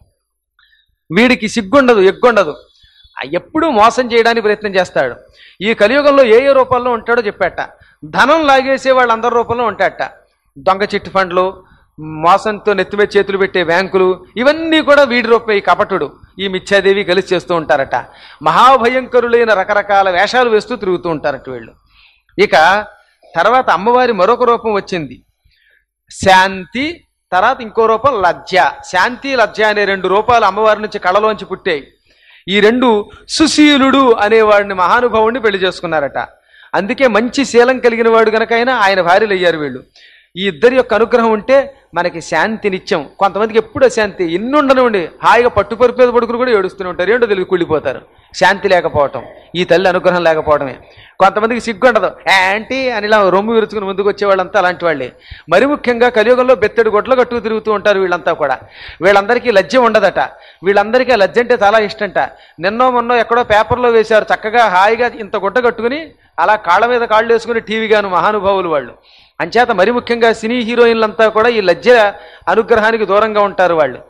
వీడికి సిగ్గుండదు ఎగ్గుండదు ఆ ఎప్పుడూ మోసం చేయడానికి ప్రయత్నం చేస్తాడు ఈ కలియుగంలో ఏ ఏ రూపాల్లో ఉంటాడో చెప్పాట ధనం లాగేసే వాళ్ళందరి రూపంలో ఉంటాడట దొంగ చిట్ ఫండ్లు మోసంతో నెత్తిమీద చేతులు పెట్టే బ్యాంకులు ఇవన్నీ కూడా వీడి రూపే ఈ కపటుడు ఈ మిథ్యాదేవి కలిసి చేస్తూ ఉంటారట మహాభయంకరులైన రకరకాల వేషాలు వేస్తూ తిరుగుతూ ఉంటారట వీళ్ళు ఇక తర్వాత అమ్మవారి మరొక రూపం వచ్చింది శాంతి తర్వాత ఇంకో రూపం లజ్జ శాంతి లజ్జ అనే రెండు రూపాలు అమ్మవారి నుంచి కళలోంచి పుట్టాయి ఈ రెండు సుశీలుడు అనేవాడిని మహానుభావుడిని పెళ్లి చేసుకున్నారట అందుకే మంచి శీలం కలిగిన వాడు గనకైనా ఆయన భార్యలు అయ్యారు వీళ్ళు ఈ ఇద్దరి యొక్క అనుగ్రహం ఉంటే మనకి శాంతి నిత్యం కొంతమందికి ఎప్పుడు అశాంతి ఎన్ని ఉండనివ్వండి హాయిగా పట్టుపరుపు మీద పడుకుని కూడా ఏడుస్తూనే ఉంటారు ఏంటో తెలియదు కుళ్ళిపోతారు శాంతి లేకపోవటం ఈ తల్లి అనుగ్రహం లేకపోవడమే కొంతమందికి సిగ్గు ఉండదు యాంటీ అని ఇలా రొమ్ము విరుచుకుని ముందుకు వచ్చే వాళ్ళంతా అలాంటి వాళ్ళే మరి ముఖ్యంగా కలియుగంలో బెత్తడి గొడ్ల కట్టుకు తిరుగుతూ ఉంటారు వీళ్ళంతా కూడా వీళ్ళందరికీ లజ్జ ఉండదట వీళ్ళందరికీ ఆ లజ్జ అంటే చాలా ఇష్టంట నిన్నో మొన్నో ఎక్కడో పేపర్లో వేశారు చక్కగా హాయిగా ఇంత గుడ్డ కట్టుకుని అలా కాళ్ళ మీద కాళ్ళు వేసుకుని టీవీగాను మహానుభావులు వాళ్ళు అంచేత మరి ముఖ్యంగా సినీ హీరోయిన్లంతా కూడా ఈ లజ్జ అనుగ్రహానికి దూరంగా ఉంటారు వాళ్ళు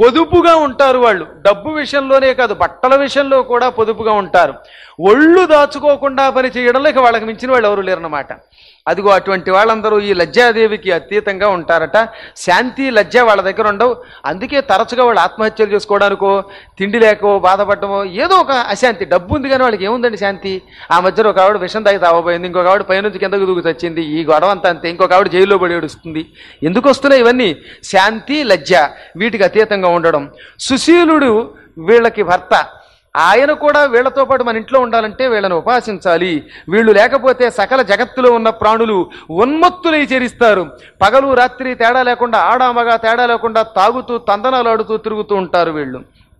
పొదుపుగా ఉంటారు వాళ్ళు డబ్బు విషయంలోనే కాదు బట్టల విషయంలో కూడా పొదుపుగా ఉంటారు ఒళ్ళు దాచుకోకుండా పని చేయడంలో ఇక వాళ్ళకి మించిన వాళ్ళు ఎవరు లేరన్నమాట అదిగో అటువంటి వాళ్ళందరూ ఈ లజ్జాదేవికి అతీతంగా ఉంటారట శాంతి లజ్జ వాళ్ళ దగ్గర ఉండవు అందుకే తరచుగా వాళ్ళు ఆత్మహత్యలు చేసుకోవడానికో తిండి లేకో బాధపడమో ఏదో ఒక అశాంతి డబ్బు ఉంది కానీ వాళ్ళకి ఏముందండి శాంతి ఆ మధ్యలో ఒక ఆవిడ విషం తాగి తావబోయింది ఇంకొక ఆవిడ పైనుంచి కిందకు దూకు తెచ్చింది ఈ గొడవ అంతా అంతే ఇంకొక ఆవిడ జైల్లో పడి ఏడుస్తుంది ఎందుకు వస్తున్నాయి ఇవన్నీ శాంతి లజ్జ వీటికి అతీతంగా ఉండడం సుశీలుడు వీళ్ళకి భర్త ఆయన కూడా వీళ్ళతో పాటు మన ఇంట్లో ఉండాలంటే వీళ్ళని ఉపాసించాలి వీళ్ళు లేకపోతే సకల జగత్తులో ఉన్న ప్రాణులు ఉన్మత్తులై చేరిస్తారు పగలు రాత్రి తేడా లేకుండా ఆడామగా తేడా లేకుండా తాగుతూ తందనాలాడుతూ తిరుగుతూ ఉంటారు వీళ్ళు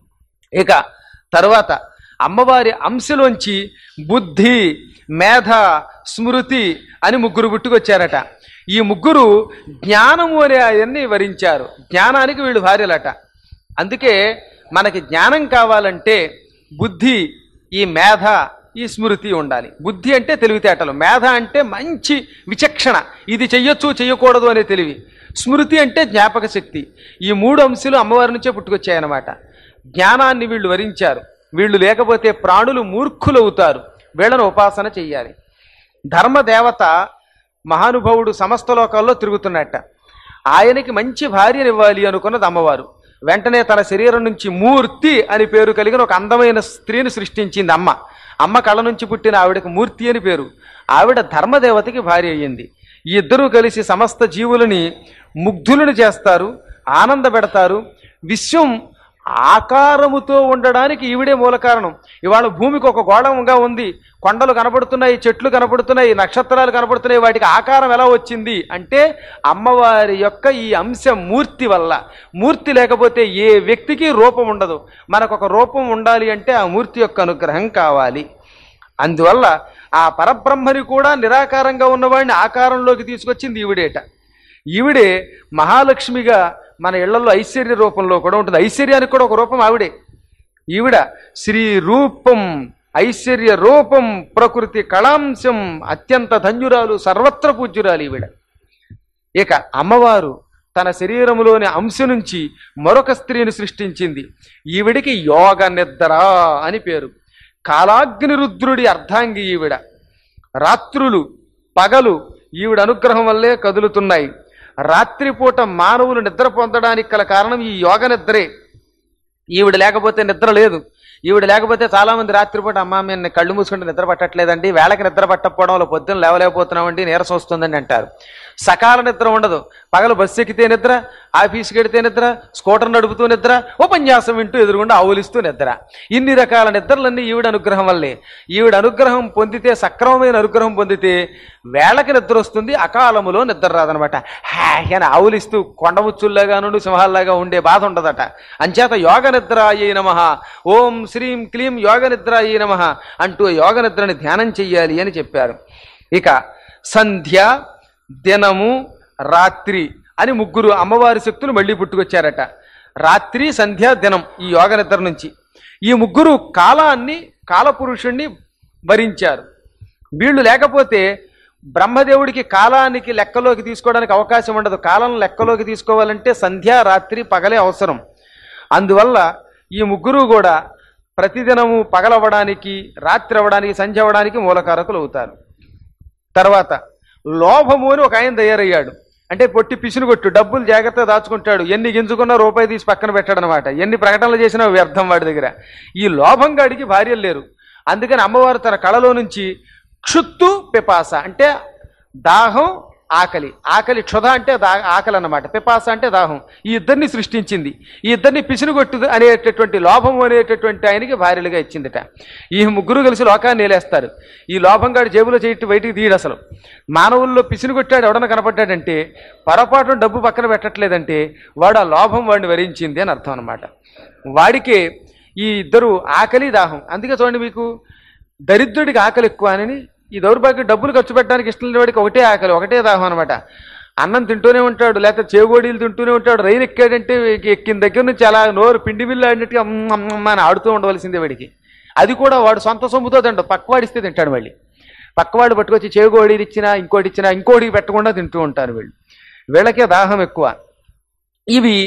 ఇక తరువాత అమ్మవారి అంశలోంచి బుద్ధి మేధ స్మృతి అని ముగ్గురు పుట్టుకొచ్చారట ఈ ముగ్గురు జ్ఞానము అనే అవన్నీ వరించారు జ్ఞానానికి వీళ్ళు భార్యలట అందుకే మనకి జ్ఞానం కావాలంటే బుద్ధి ఈ మేధ ఈ స్మృతి ఉండాలి బుద్ధి అంటే తెలివితేటలు మేధ అంటే మంచి విచక్షణ ఇది చెయ్యొచ్చు చెయ్యకూడదు అనే తెలివి స్మృతి అంటే జ్ఞాపక శక్తి ఈ మూడు అంశాలు అమ్మవారి నుంచే పుట్టుకొచ్చాయన్నమాట జ్ఞానాన్ని వీళ్ళు వరించారు వీళ్ళు లేకపోతే ప్రాణులు మూర్ఖులవుతారు వీళ్ళను ఉపాసన చెయ్యాలి ధర్మదేవత మహానుభావుడు సమస్త లోకాల్లో తిరుగుతున్నట్ట ఆయనకి మంచి భార్యనివ్వాలి అనుకున్నది అమ్మవారు వెంటనే తన శరీరం నుంచి మూర్తి అని పేరు కలిగిన ఒక అందమైన స్త్రీని సృష్టించింది అమ్మ అమ్మ కళ్ళ నుంచి పుట్టిన ఆవిడకి మూర్తి అని పేరు ఆవిడ ధర్మదేవతకి భార్య అయ్యింది ఈ ఇద్దరూ కలిసి సమస్త జీవులని ముగ్ధులను చేస్తారు ఆనంద పెడతారు విశ్వం ఆకారముతో ఉండడానికి ఈవిడే మూల కారణం ఇవాళ భూమికి ఒక గోళంగా ఉంది కొండలు కనపడుతున్నాయి చెట్లు కనపడుతున్నాయి నక్షత్రాలు కనపడుతున్నాయి వాటికి ఆకారం ఎలా వచ్చింది అంటే అమ్మవారి యొక్క ఈ అంశం మూర్తి వల్ల మూర్తి లేకపోతే ఏ వ్యక్తికి రూపం ఉండదు మనకు ఒక రూపం ఉండాలి అంటే ఆ మూర్తి యొక్క అనుగ్రహం కావాలి అందువల్ల ఆ పరబ్రహ్మని కూడా నిరాకారంగా ఉన్నవాడిని ఆకారంలోకి తీసుకొచ్చింది ఈవిడేట ఈవిడే మహాలక్ష్మిగా మన ఇళ్లలో ఐశ్వర్య రూపంలో కూడా ఉంటుంది ఐశ్వర్యానికి కూడా ఒక రూపం ఆవిడే ఈవిడ శ్రీ రూపం ఐశ్వర్య రూపం ప్రకృతి కళాంశం అత్యంత ధన్యురాలు సర్వత్ర పూజ్యురాలు ఈవిడ ఇక అమ్మవారు తన శరీరములోని అంశ నుంచి మరొక స్త్రీని సృష్టించింది ఈవిడికి యోగ నిద్ర అని పేరు కాలాగ్ని రుద్రుడి అర్ధాంగి ఈవిడ రాత్రులు పగలు ఈవిడ అనుగ్రహం వల్లే కదులుతున్నాయి రాత్రిపూట మానవులు నిద్ర పొందడానికి గల కారణం ఈ యోగ నిద్రే ఈవిడ లేకపోతే నిద్ర లేదు ఈవిడ లేకపోతే చాలా మంది రాత్రిపూట అమ్మా మేము కళ్ళు మూసుకుంటే నిద్ర పట్టట్లేదండి వేళకి నిద్ర పట్టకపోవడం వల్ల పొద్దున్న లేవలేకపోతున్నామండి నీరసం వస్తుందని అంటారు సకాల నిద్ర ఉండదు పగలు బస్సు ఎక్కితే నిద్ర ఆఫీస్కి వెడితే నిద్ర స్కూటర్ నడుపుతూ నిద్ర ఉపన్యాసం వింటూ ఎదురుగుండా ఆవులిస్తూ నిద్ర ఇన్ని రకాల నిద్రలన్నీ ఈవిడ అనుగ్రహం వల్లే ఈవిడ అనుగ్రహం పొందితే సక్రమమైన అనుగ్రహం పొందితే వేళకి నిద్ర వస్తుంది అకాలములో నిద్ర రాదనమాట హ్యాన్ ఆవులిస్తూ కొండముచ్చుల్లాగా నుండి సింహాల్లాగా ఉండే బాధ ఉండదట అంచేత యోగ నిద్ర అయ్యే నమ ఓం శ్రీం క్లీం యోగ నిద్ర అయ్యే నమ అంటూ యోగ నిద్రని ధ్యానం చెయ్యాలి అని చెప్పారు ఇక సంధ్య దినము రాత్రి అని ముగ్గురు అమ్మవారి శక్తులు మళ్ళీ పుట్టుకొచ్చారట రాత్రి సంధ్య దినం ఈ యోగ నిద్ర నుంచి ఈ ముగ్గురు కాలాన్ని కాలపురుషుణ్ణి భరించారు వీళ్ళు లేకపోతే బ్రహ్మదేవుడికి కాలానికి లెక్కలోకి తీసుకోవడానికి అవకాశం ఉండదు కాలం లెక్కలోకి తీసుకోవాలంటే సంధ్య రాత్రి పగలే అవసరం అందువల్ల ఈ ముగ్గురు కూడా ప్రతిదినము పగలవ్వడానికి రాత్రి అవ్వడానికి సంధ్య అవ్వడానికి మూలకారకులు అవుతారు తర్వాత లోభము అని ఒక ఆయన తయారయ్యాడు అంటే పొట్టి పిసును కొట్టు డబ్బులు జాగ్రత్తగా దాచుకుంటాడు ఎన్ని గింజుకున్నా రూపాయి తీసి పక్కన పెట్టాడు అనమాట ఎన్ని ప్రకటనలు చేసినా వ్యర్థం వాడి దగ్గర ఈ లోభం గాడికి భార్యలు లేరు అందుకని అమ్మవారు తన కళలో నుంచి క్షుత్తు పిపాస అంటే దాహం ఆకలి ఆకలి క్షుధ అంటే దా ఆకలి అన్నమాట పిపాస అంటే దాహం ఈ ఇద్దరిని సృష్టించింది ఈ ఇద్దరిని పిసినుగొట్టు అనేటటువంటి లోభం అనేటటువంటి ఆయనకి భార్యలుగా ఇచ్చిందిట ఈ ముగ్గురు కలిసి లోకాన్ని నేలేస్తారు ఈ లోభంగాడి జేబులో చేయటి బయటికి తీయడు అసలు మానవుల్లో పిసినుగొట్టాడు ఎవడన్నా కనపడ్డాడంటే పొరపాటున డబ్బు పక్కన పెట్టట్లేదంటే వాడు ఆ లోభం వాడిని వరించింది అని అర్థం అనమాట వాడికే ఈ ఇద్దరు ఆకలి దాహం అందుకే చూడండి మీకు దరిద్రుడికి ఆకలి ఎక్కువ అని ఈ దౌర్భాగ్యం డబ్బులు ఖర్చు పెట్టడానికి ఇష్టం లేని వాడికి ఒకటే ఆకలి ఒకటే దాహం అనమాట అన్నం తింటూనే ఉంటాడు లేకపోతే చేగోడీలు తింటూనే ఉంటాడు రైలు ఎక్కాడంటే ఎక్కిన దగ్గర నుంచి అలా నోరు పిండి బిల్లు ఆడినట్టుగా అమ్మ అమ్మ అని ఆడుతూ ఉండవలసిందే వాడికి అది కూడా వాడు సొంత సొమ్ముతో తింటాడు పక్కవాడిస్తే తింటాడు మళ్ళీ పక్కవాడు పట్టుకొచ్చి చేగోడీలు ఇచ్చినా ఇంకోటి ఇచ్చినా ఇంకోటికి పెట్టకుండా తింటూ ఉంటారు వీళ్ళు వీళ్ళకే దాహం ఎక్కువ ఇవి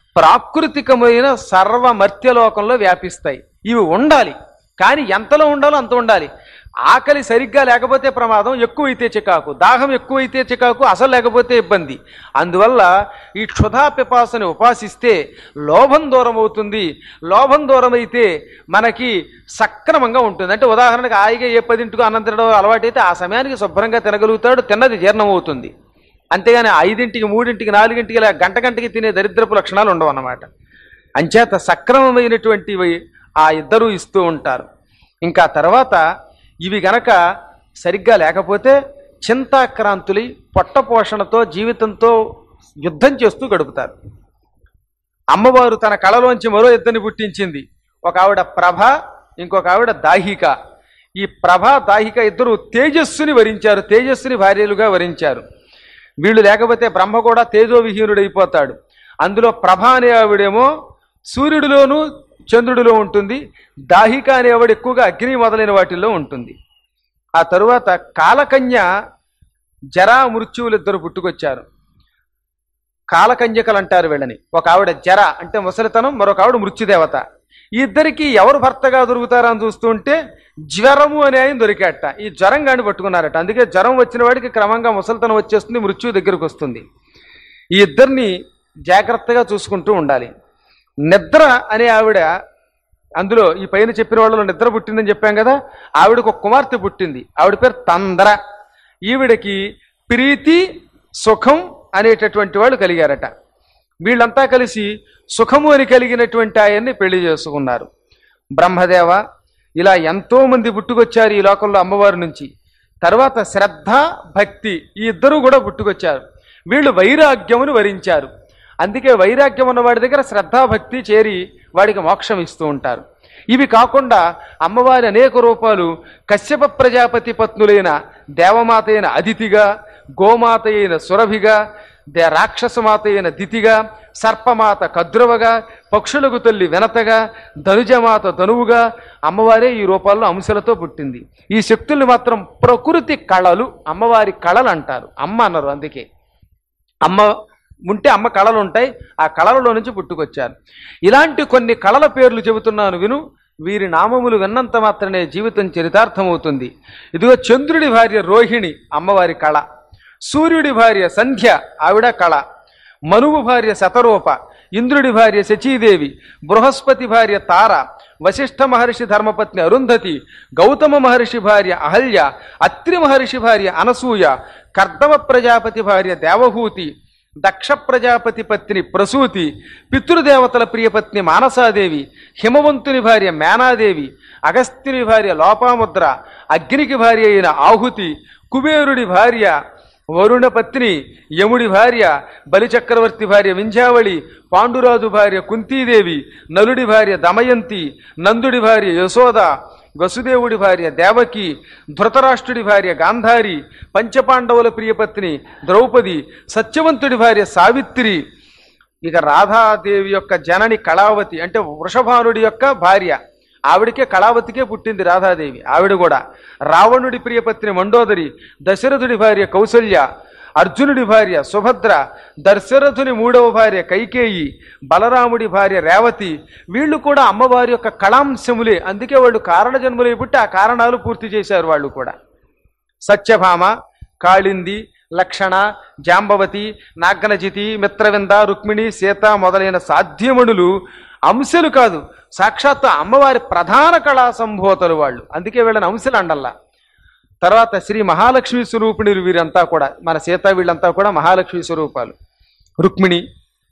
ప్రాకృతికమైన సర్వ మర్త్యలోకంలో వ్యాపిస్తాయి ఇవి ఉండాలి కానీ ఎంతలో ఉండాలో అంత ఉండాలి ఆకలి సరిగ్గా లేకపోతే ప్రమాదం ఎక్కువైతే చికాకు దాహం ఎక్కువైతే చికాకు అసలు లేకపోతే ఇబ్బంది అందువల్ల ఈ క్షుధా పిపాసని ఉపాసిస్తే లోభం దూరం అవుతుంది లోభం దూరం అయితే మనకి సక్రమంగా ఉంటుంది అంటే ఉదాహరణకు హాయిగా ఏ పదింటికో అన్నం తినడం అలవాటైతే ఆ సమయానికి శుభ్రంగా తినగలుగుతాడు తిన్నది జీర్ణం అవుతుంది అంతేగాని ఐదింటికి మూడింటికి నాలుగింటికి ఇలా గంట గంటకి తినే దరిద్రపు లక్షణాలు ఉండవు అన్నమాట అంచేత సక్రమమైనటువంటివి ఆ ఇద్దరూ ఇస్తూ ఉంటారు ఇంకా తర్వాత ఇవి గనక సరిగ్గా లేకపోతే చింతాక్రాంతులై పొట్టపోషణతో జీవితంతో యుద్ధం చేస్తూ గడుపుతారు అమ్మవారు తన కళలోంచి మరో ఇద్దరిని పుట్టించింది ఒక ఆవిడ ప్రభ ఇంకొక ఆవిడ దాహిక ఈ ప్రభ దాహిక ఇద్దరు తేజస్సుని వరించారు తేజస్సుని భార్యలుగా వరించారు వీళ్ళు లేకపోతే బ్రహ్మ కూడా తేజోవిహీనుడైపోతాడు అందులో ప్రభ అనే ఆవిడేమో సూర్యుడిలోనూ చంద్రుడిలో ఉంటుంది దాహిక అనే ఆవిడ ఎక్కువగా అగ్ని మొదలైన వాటిల్లో ఉంటుంది ఆ తరువాత కాలకన్య జరా మృత్యువులు ఇద్దరు పుట్టుకొచ్చారు కాలకన్యకలు అంటారు వీళ్ళని ఒక ఆవిడ జర అంటే ముసలితనం మరొక ఆవిడ మృత్యుదేవత ఈ ఇద్దరికి ఎవరు భర్తగా దొరుకుతారా అని చూస్తుంటే జ్వరము అనే ఆయన దొరికాట ఈ జ్వరం గాని పట్టుకున్నారట అందుకే జ్వరం వచ్చిన వాడికి క్రమంగా ముసలితనం వచ్చేస్తుంది మృత్యు దగ్గరకు వస్తుంది ఈ ఇద్దరిని జాగ్రత్తగా చూసుకుంటూ ఉండాలి నిద్ర అనే ఆవిడ అందులో ఈ పైన చెప్పిన వాళ్ళలో నిద్ర పుట్టిందని చెప్పాం కదా ఆవిడకు ఒక కుమార్తె పుట్టింది ఆవిడ పేరు తందర ఈవిడకి ప్రీతి సుఖం అనేటటువంటి వాళ్ళు కలిగారట వీళ్ళంతా కలిసి సుఖము అని కలిగినటువంటి ఆయన్ని పెళ్లి చేసుకున్నారు బ్రహ్మదేవ ఇలా ఎంతో మంది పుట్టుకొచ్చారు ఈ లోకంలో అమ్మవారి నుంచి తర్వాత శ్రద్ధ భక్తి ఈ ఇద్దరూ కూడా పుట్టుకొచ్చారు వీళ్ళు వైరాగ్యమును వరించారు అందుకే వైరాగ్యం ఉన్న వాడి దగ్గర శ్రద్ధా భక్తి చేరి వాడికి మోక్షం ఇస్తూ ఉంటారు ఇవి కాకుండా అమ్మవారి అనేక రూపాలు కశ్యప ప్రజాపతి పత్నులైన దేవమాత అయిన అదితిగా గోమాత అయిన సురభిగా దే రాక్షసమాత అయిన దితిగా సర్పమాత కద్రువగా పక్షులకు తల్లి వెనతగా ధనుజమాత ధనువుగా అమ్మవారే ఈ రూపాల్లో అంశలతో పుట్టింది ఈ శక్తుల్ని మాత్రం ప్రకృతి కళలు అమ్మవారి కళలు అంటారు అమ్మ అన్నారు అందుకే అమ్మ ఉంటే అమ్మ కళలు ఉంటాయి ఆ కళలలో నుంచి పుట్టుకొచ్చారు ఇలాంటి కొన్ని కళల పేర్లు చెబుతున్నాను విను వీరి నామములు విన్నంత మాత్రమే జీవితం చరితార్థమవుతుంది ఇదిగో చంద్రుడి భార్య రోహిణి అమ్మవారి కళ సూర్యుడి భార్య సంధ్య ఆవిడ కళ మనువు భార్య శతరూప ఇంద్రుడి భార్య శచీదేవి బృహస్పతి భార్య తార వశిష్ఠ మహర్షి ధర్మపత్ని అరుంధతి గౌతమ మహర్షి భార్య అహల్య అత్రి మహర్షి భార్య అనసూయ కర్దమ ప్రజాపతి భార్య దేవహూతి దక్ష ప్రజాపతి పత్ని ప్రసూతి పితృదేవతల ప్రియపత్ని మానసాదేవి హిమవంతుని భార్య మేనాదేవి అగస్త్యుని భార్య లోపాముద్ర అగ్నికి భార్య అయిన ఆహుతి కుబేరుడి భార్య వరుణ పత్ని యముడి భార్య బలిచక్రవర్తి భార్య వింధ్యావళి పాండురాజు భార్య కుంతీదేవి నలుడి భార్య దమయంతి నందుడి భార్య యశోద వసుదేవుడి భార్య దేవకి ధృతరాష్ట్రుడి భార్య గాంధారి పంచపాండవుల ప్రియపత్ని ద్రౌపది సత్యవంతుడి భార్య సావిత్రి ఇక రాధాదేవి యొక్క జనని కళావతి అంటే వృషభానుడి యొక్క భార్య ఆవిడకే కళావతికే పుట్టింది రాధాదేవి ఆవిడ కూడా రావణుడి ప్రియపత్ని మండోదరి దశరథుడి భార్య కౌసల్య అర్జునుడి భార్య సుభద్ర దశరథుని మూడవ భార్య కైకేయి బలరాముడి భార్య రేవతి వీళ్ళు కూడా అమ్మవారి యొక్క కళాంశములే అందుకే వాళ్ళు కారణ జన్ములై పుట్టి ఆ కారణాలు పూర్తి చేశారు వాళ్ళు కూడా సత్యభామ కాళింది లక్షణ జాంబవతి నాగనజితి మిత్రవింద రుక్మిణి సీత మొదలైన సాధ్యమణులు అంశలు కాదు సాక్షాత్తు అమ్మవారి ప్రధాన కళా సంభూతలు వాళ్ళు అందుకే వీళ్ళని అంశలు అండల్లా తర్వాత శ్రీ మహాలక్ష్మి స్వరూపిణి వీరంతా కూడా మన సీత వీళ్ళంతా కూడా మహాలక్ష్మి స్వరూపాలు రుక్మిణి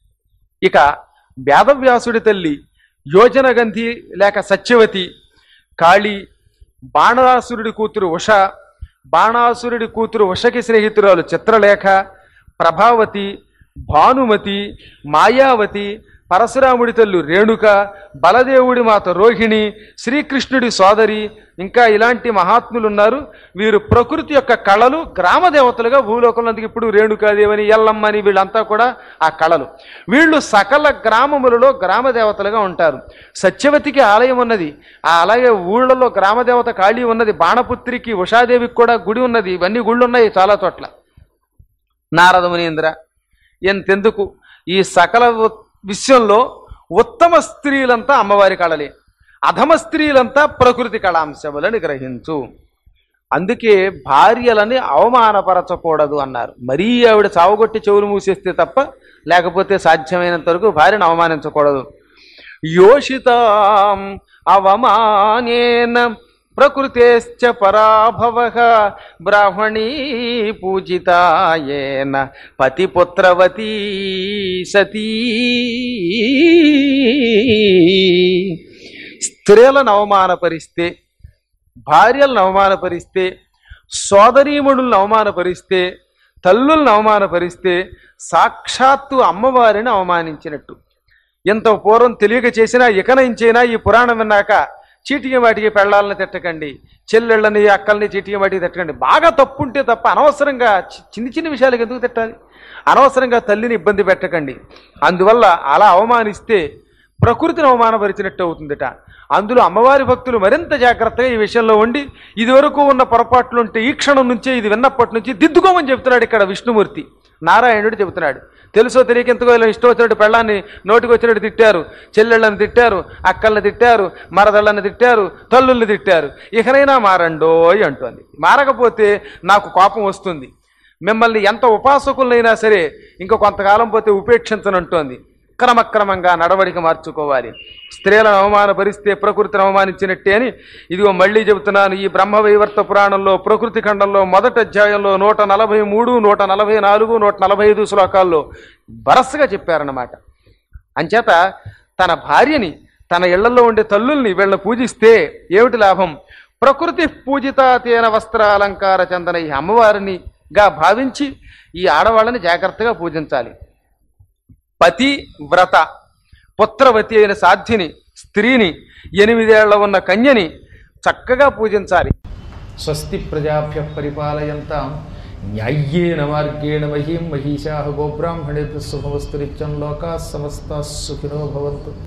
ఇక వేదవ్యాసుడి తల్లి యోజనగంధి లేక సత్యవతి కాళీ బాణాసురుడి కూతురు ఉష బాణాసురుడి కూతురు ఉషకి స్నేహితురాలు చిత్రలేఖ ప్రభావతి భానుమతి మాయావతి పరశురాముడి తల్లు రేణుక బలదేవుడి మాత రోహిణి శ్రీకృష్ణుడి సోదరి ఇంకా ఇలాంటి మహాత్ములు ఉన్నారు వీరు ప్రకృతి యొక్క కళలు గ్రామ దేవతలుగా భూలోకంలో అందుకు ఇప్పుడు రేణుకాదేవని ఎల్లమ్మని వీళ్ళంతా కూడా ఆ కళలు వీళ్ళు సకల గ్రామములలో గ్రామ దేవతలుగా ఉంటారు సత్యవతికి ఆలయం ఉన్నది ఆ అలాగే ఊళ్ళలో గ్రామ దేవత కాళీ ఉన్నది బాణపుత్రికి ఉషాదేవికి కూడా గుడి ఉన్నది ఇవన్నీ గుళ్ళు ఉన్నాయి చాలా చోట్ల నారద మునీంద్ర ఎంతెందుకు ఈ సకల విషయంలో ఉత్తమ స్త్రీలంతా అమ్మవారి కళలే అధమ స్త్రీలంతా ప్రకృతి కళాంశములని గ్రహించు అందుకే భార్యలని అవమానపరచకూడదు అన్నారు మరీ ఆవిడ చావుగొట్టి చెవులు మూసేస్తే తప్ప లేకపోతే సాధ్యమైనంత వరకు భార్యను అవమానించకూడదు యోషితాం అవమానేన ప్రకృతేశ్చ పరాభవ బ్రాహ్మణీ పూజితాయేన పతిపుత్రవతీ సతీ స్త్రీలను అవమానపరిస్తే భార్యలను అవమానపరిస్తే సోదరీమణులను అవమానపరిస్తే తల్లులను అవమానపరిస్తే సాక్షాత్తు అమ్మవారిని అవమానించినట్టు ఎంత పూర్వం తెలియక చేసినా ఇకనైంచైనా ఈ పురాణం విన్నాక చీటికి వాటికి పెళ్ళాలని తిట్టకండి చెల్లెళ్ళని అక్కల్ని చీటికి వాటికి తిట్టకండి బాగా తప్పు ఉంటే తప్ప అనవసరంగా చి- చిన్ని చిన్ని విషయాలకు ఎందుకు తిట్టాలి అనవసరంగా తల్లిని ఇబ్బంది పెట్టకండి అందువల్ల అలా అవమానిస్తే ప్రకృతిని అవమానపరిచినట్టు అవుతుందట అందులో అమ్మవారి భక్తులు మరింత జాగ్రత్తగా ఈ విషయంలో ఉండి ఇదివరకు ఉన్న పొరపాట్లు ఉంటే ఈ క్షణం నుంచే ఇది విన్నప్పటి నుంచి దిద్దుకోమని చెప్తున్నాడు ఇక్కడ విష్ణుమూర్తి నారాయణుడు చెబుతున్నాడు తెలుసో తెలియక ఎంతకో ఇలా ఇష్టం వచ్చినట్టు పెళ్ళాన్ని నోటికి వచ్చినట్టు తిట్టారు చెల్లెళ్ళని తిట్టారు అక్కల్ని తిట్టారు మరదళ్ళని తిట్టారు తల్లుల్ని తిట్టారు ఇకనైనా మారండోయ్ అంటోంది మారకపోతే నాకు కోపం వస్తుంది మిమ్మల్ని ఎంత ఉపాసకులైనా సరే ఇంకా కొంతకాలం పోతే ఉపేక్షించనంటోంది క్రమక్రమంగా నడవడిక మార్చుకోవాలి స్త్రీలను అవమానపరిస్తే ప్రకృతిని అవమానించినట్టే అని ఇదిగో మళ్ళీ చెబుతున్నాను ఈ బ్రహ్మవైవర్త పురాణంలో ప్రకృతి ఖండంలో మొదటి అధ్యాయంలో నూట నలభై మూడు నూట నలభై నాలుగు నూట నలభై ఐదు శ్లోకాల్లో వరసగా చెప్పారన్నమాట అంచేత తన భార్యని తన ఇళ్లలో ఉండే తల్లుల్ని వీళ్ళని పూజిస్తే ఏమిటి లాభం ప్రకృతి పూజిత తేన వస్త్రాలంకార చందన ఈ అమ్మవారినిగా భావించి ఈ ఆడవాళ్ళని జాగ్రత్తగా పూజించాలి పతి వ్రత పుత్రవతి అయిన సాధ్విని స్త్రీని ఎనిమిదేళ్ల ఉన్న కన్యని చక్కగా పూజించాలి స్వస్తి ప్రజాభ్య పరిపాలయంతాం న్యాయ్యేన మార్గేణ మహీం మహిషా గోబ్రాహ్మణేభ్య శుభమస్తు నిత్యం లోకా సమస్త సుఖినో భవంతు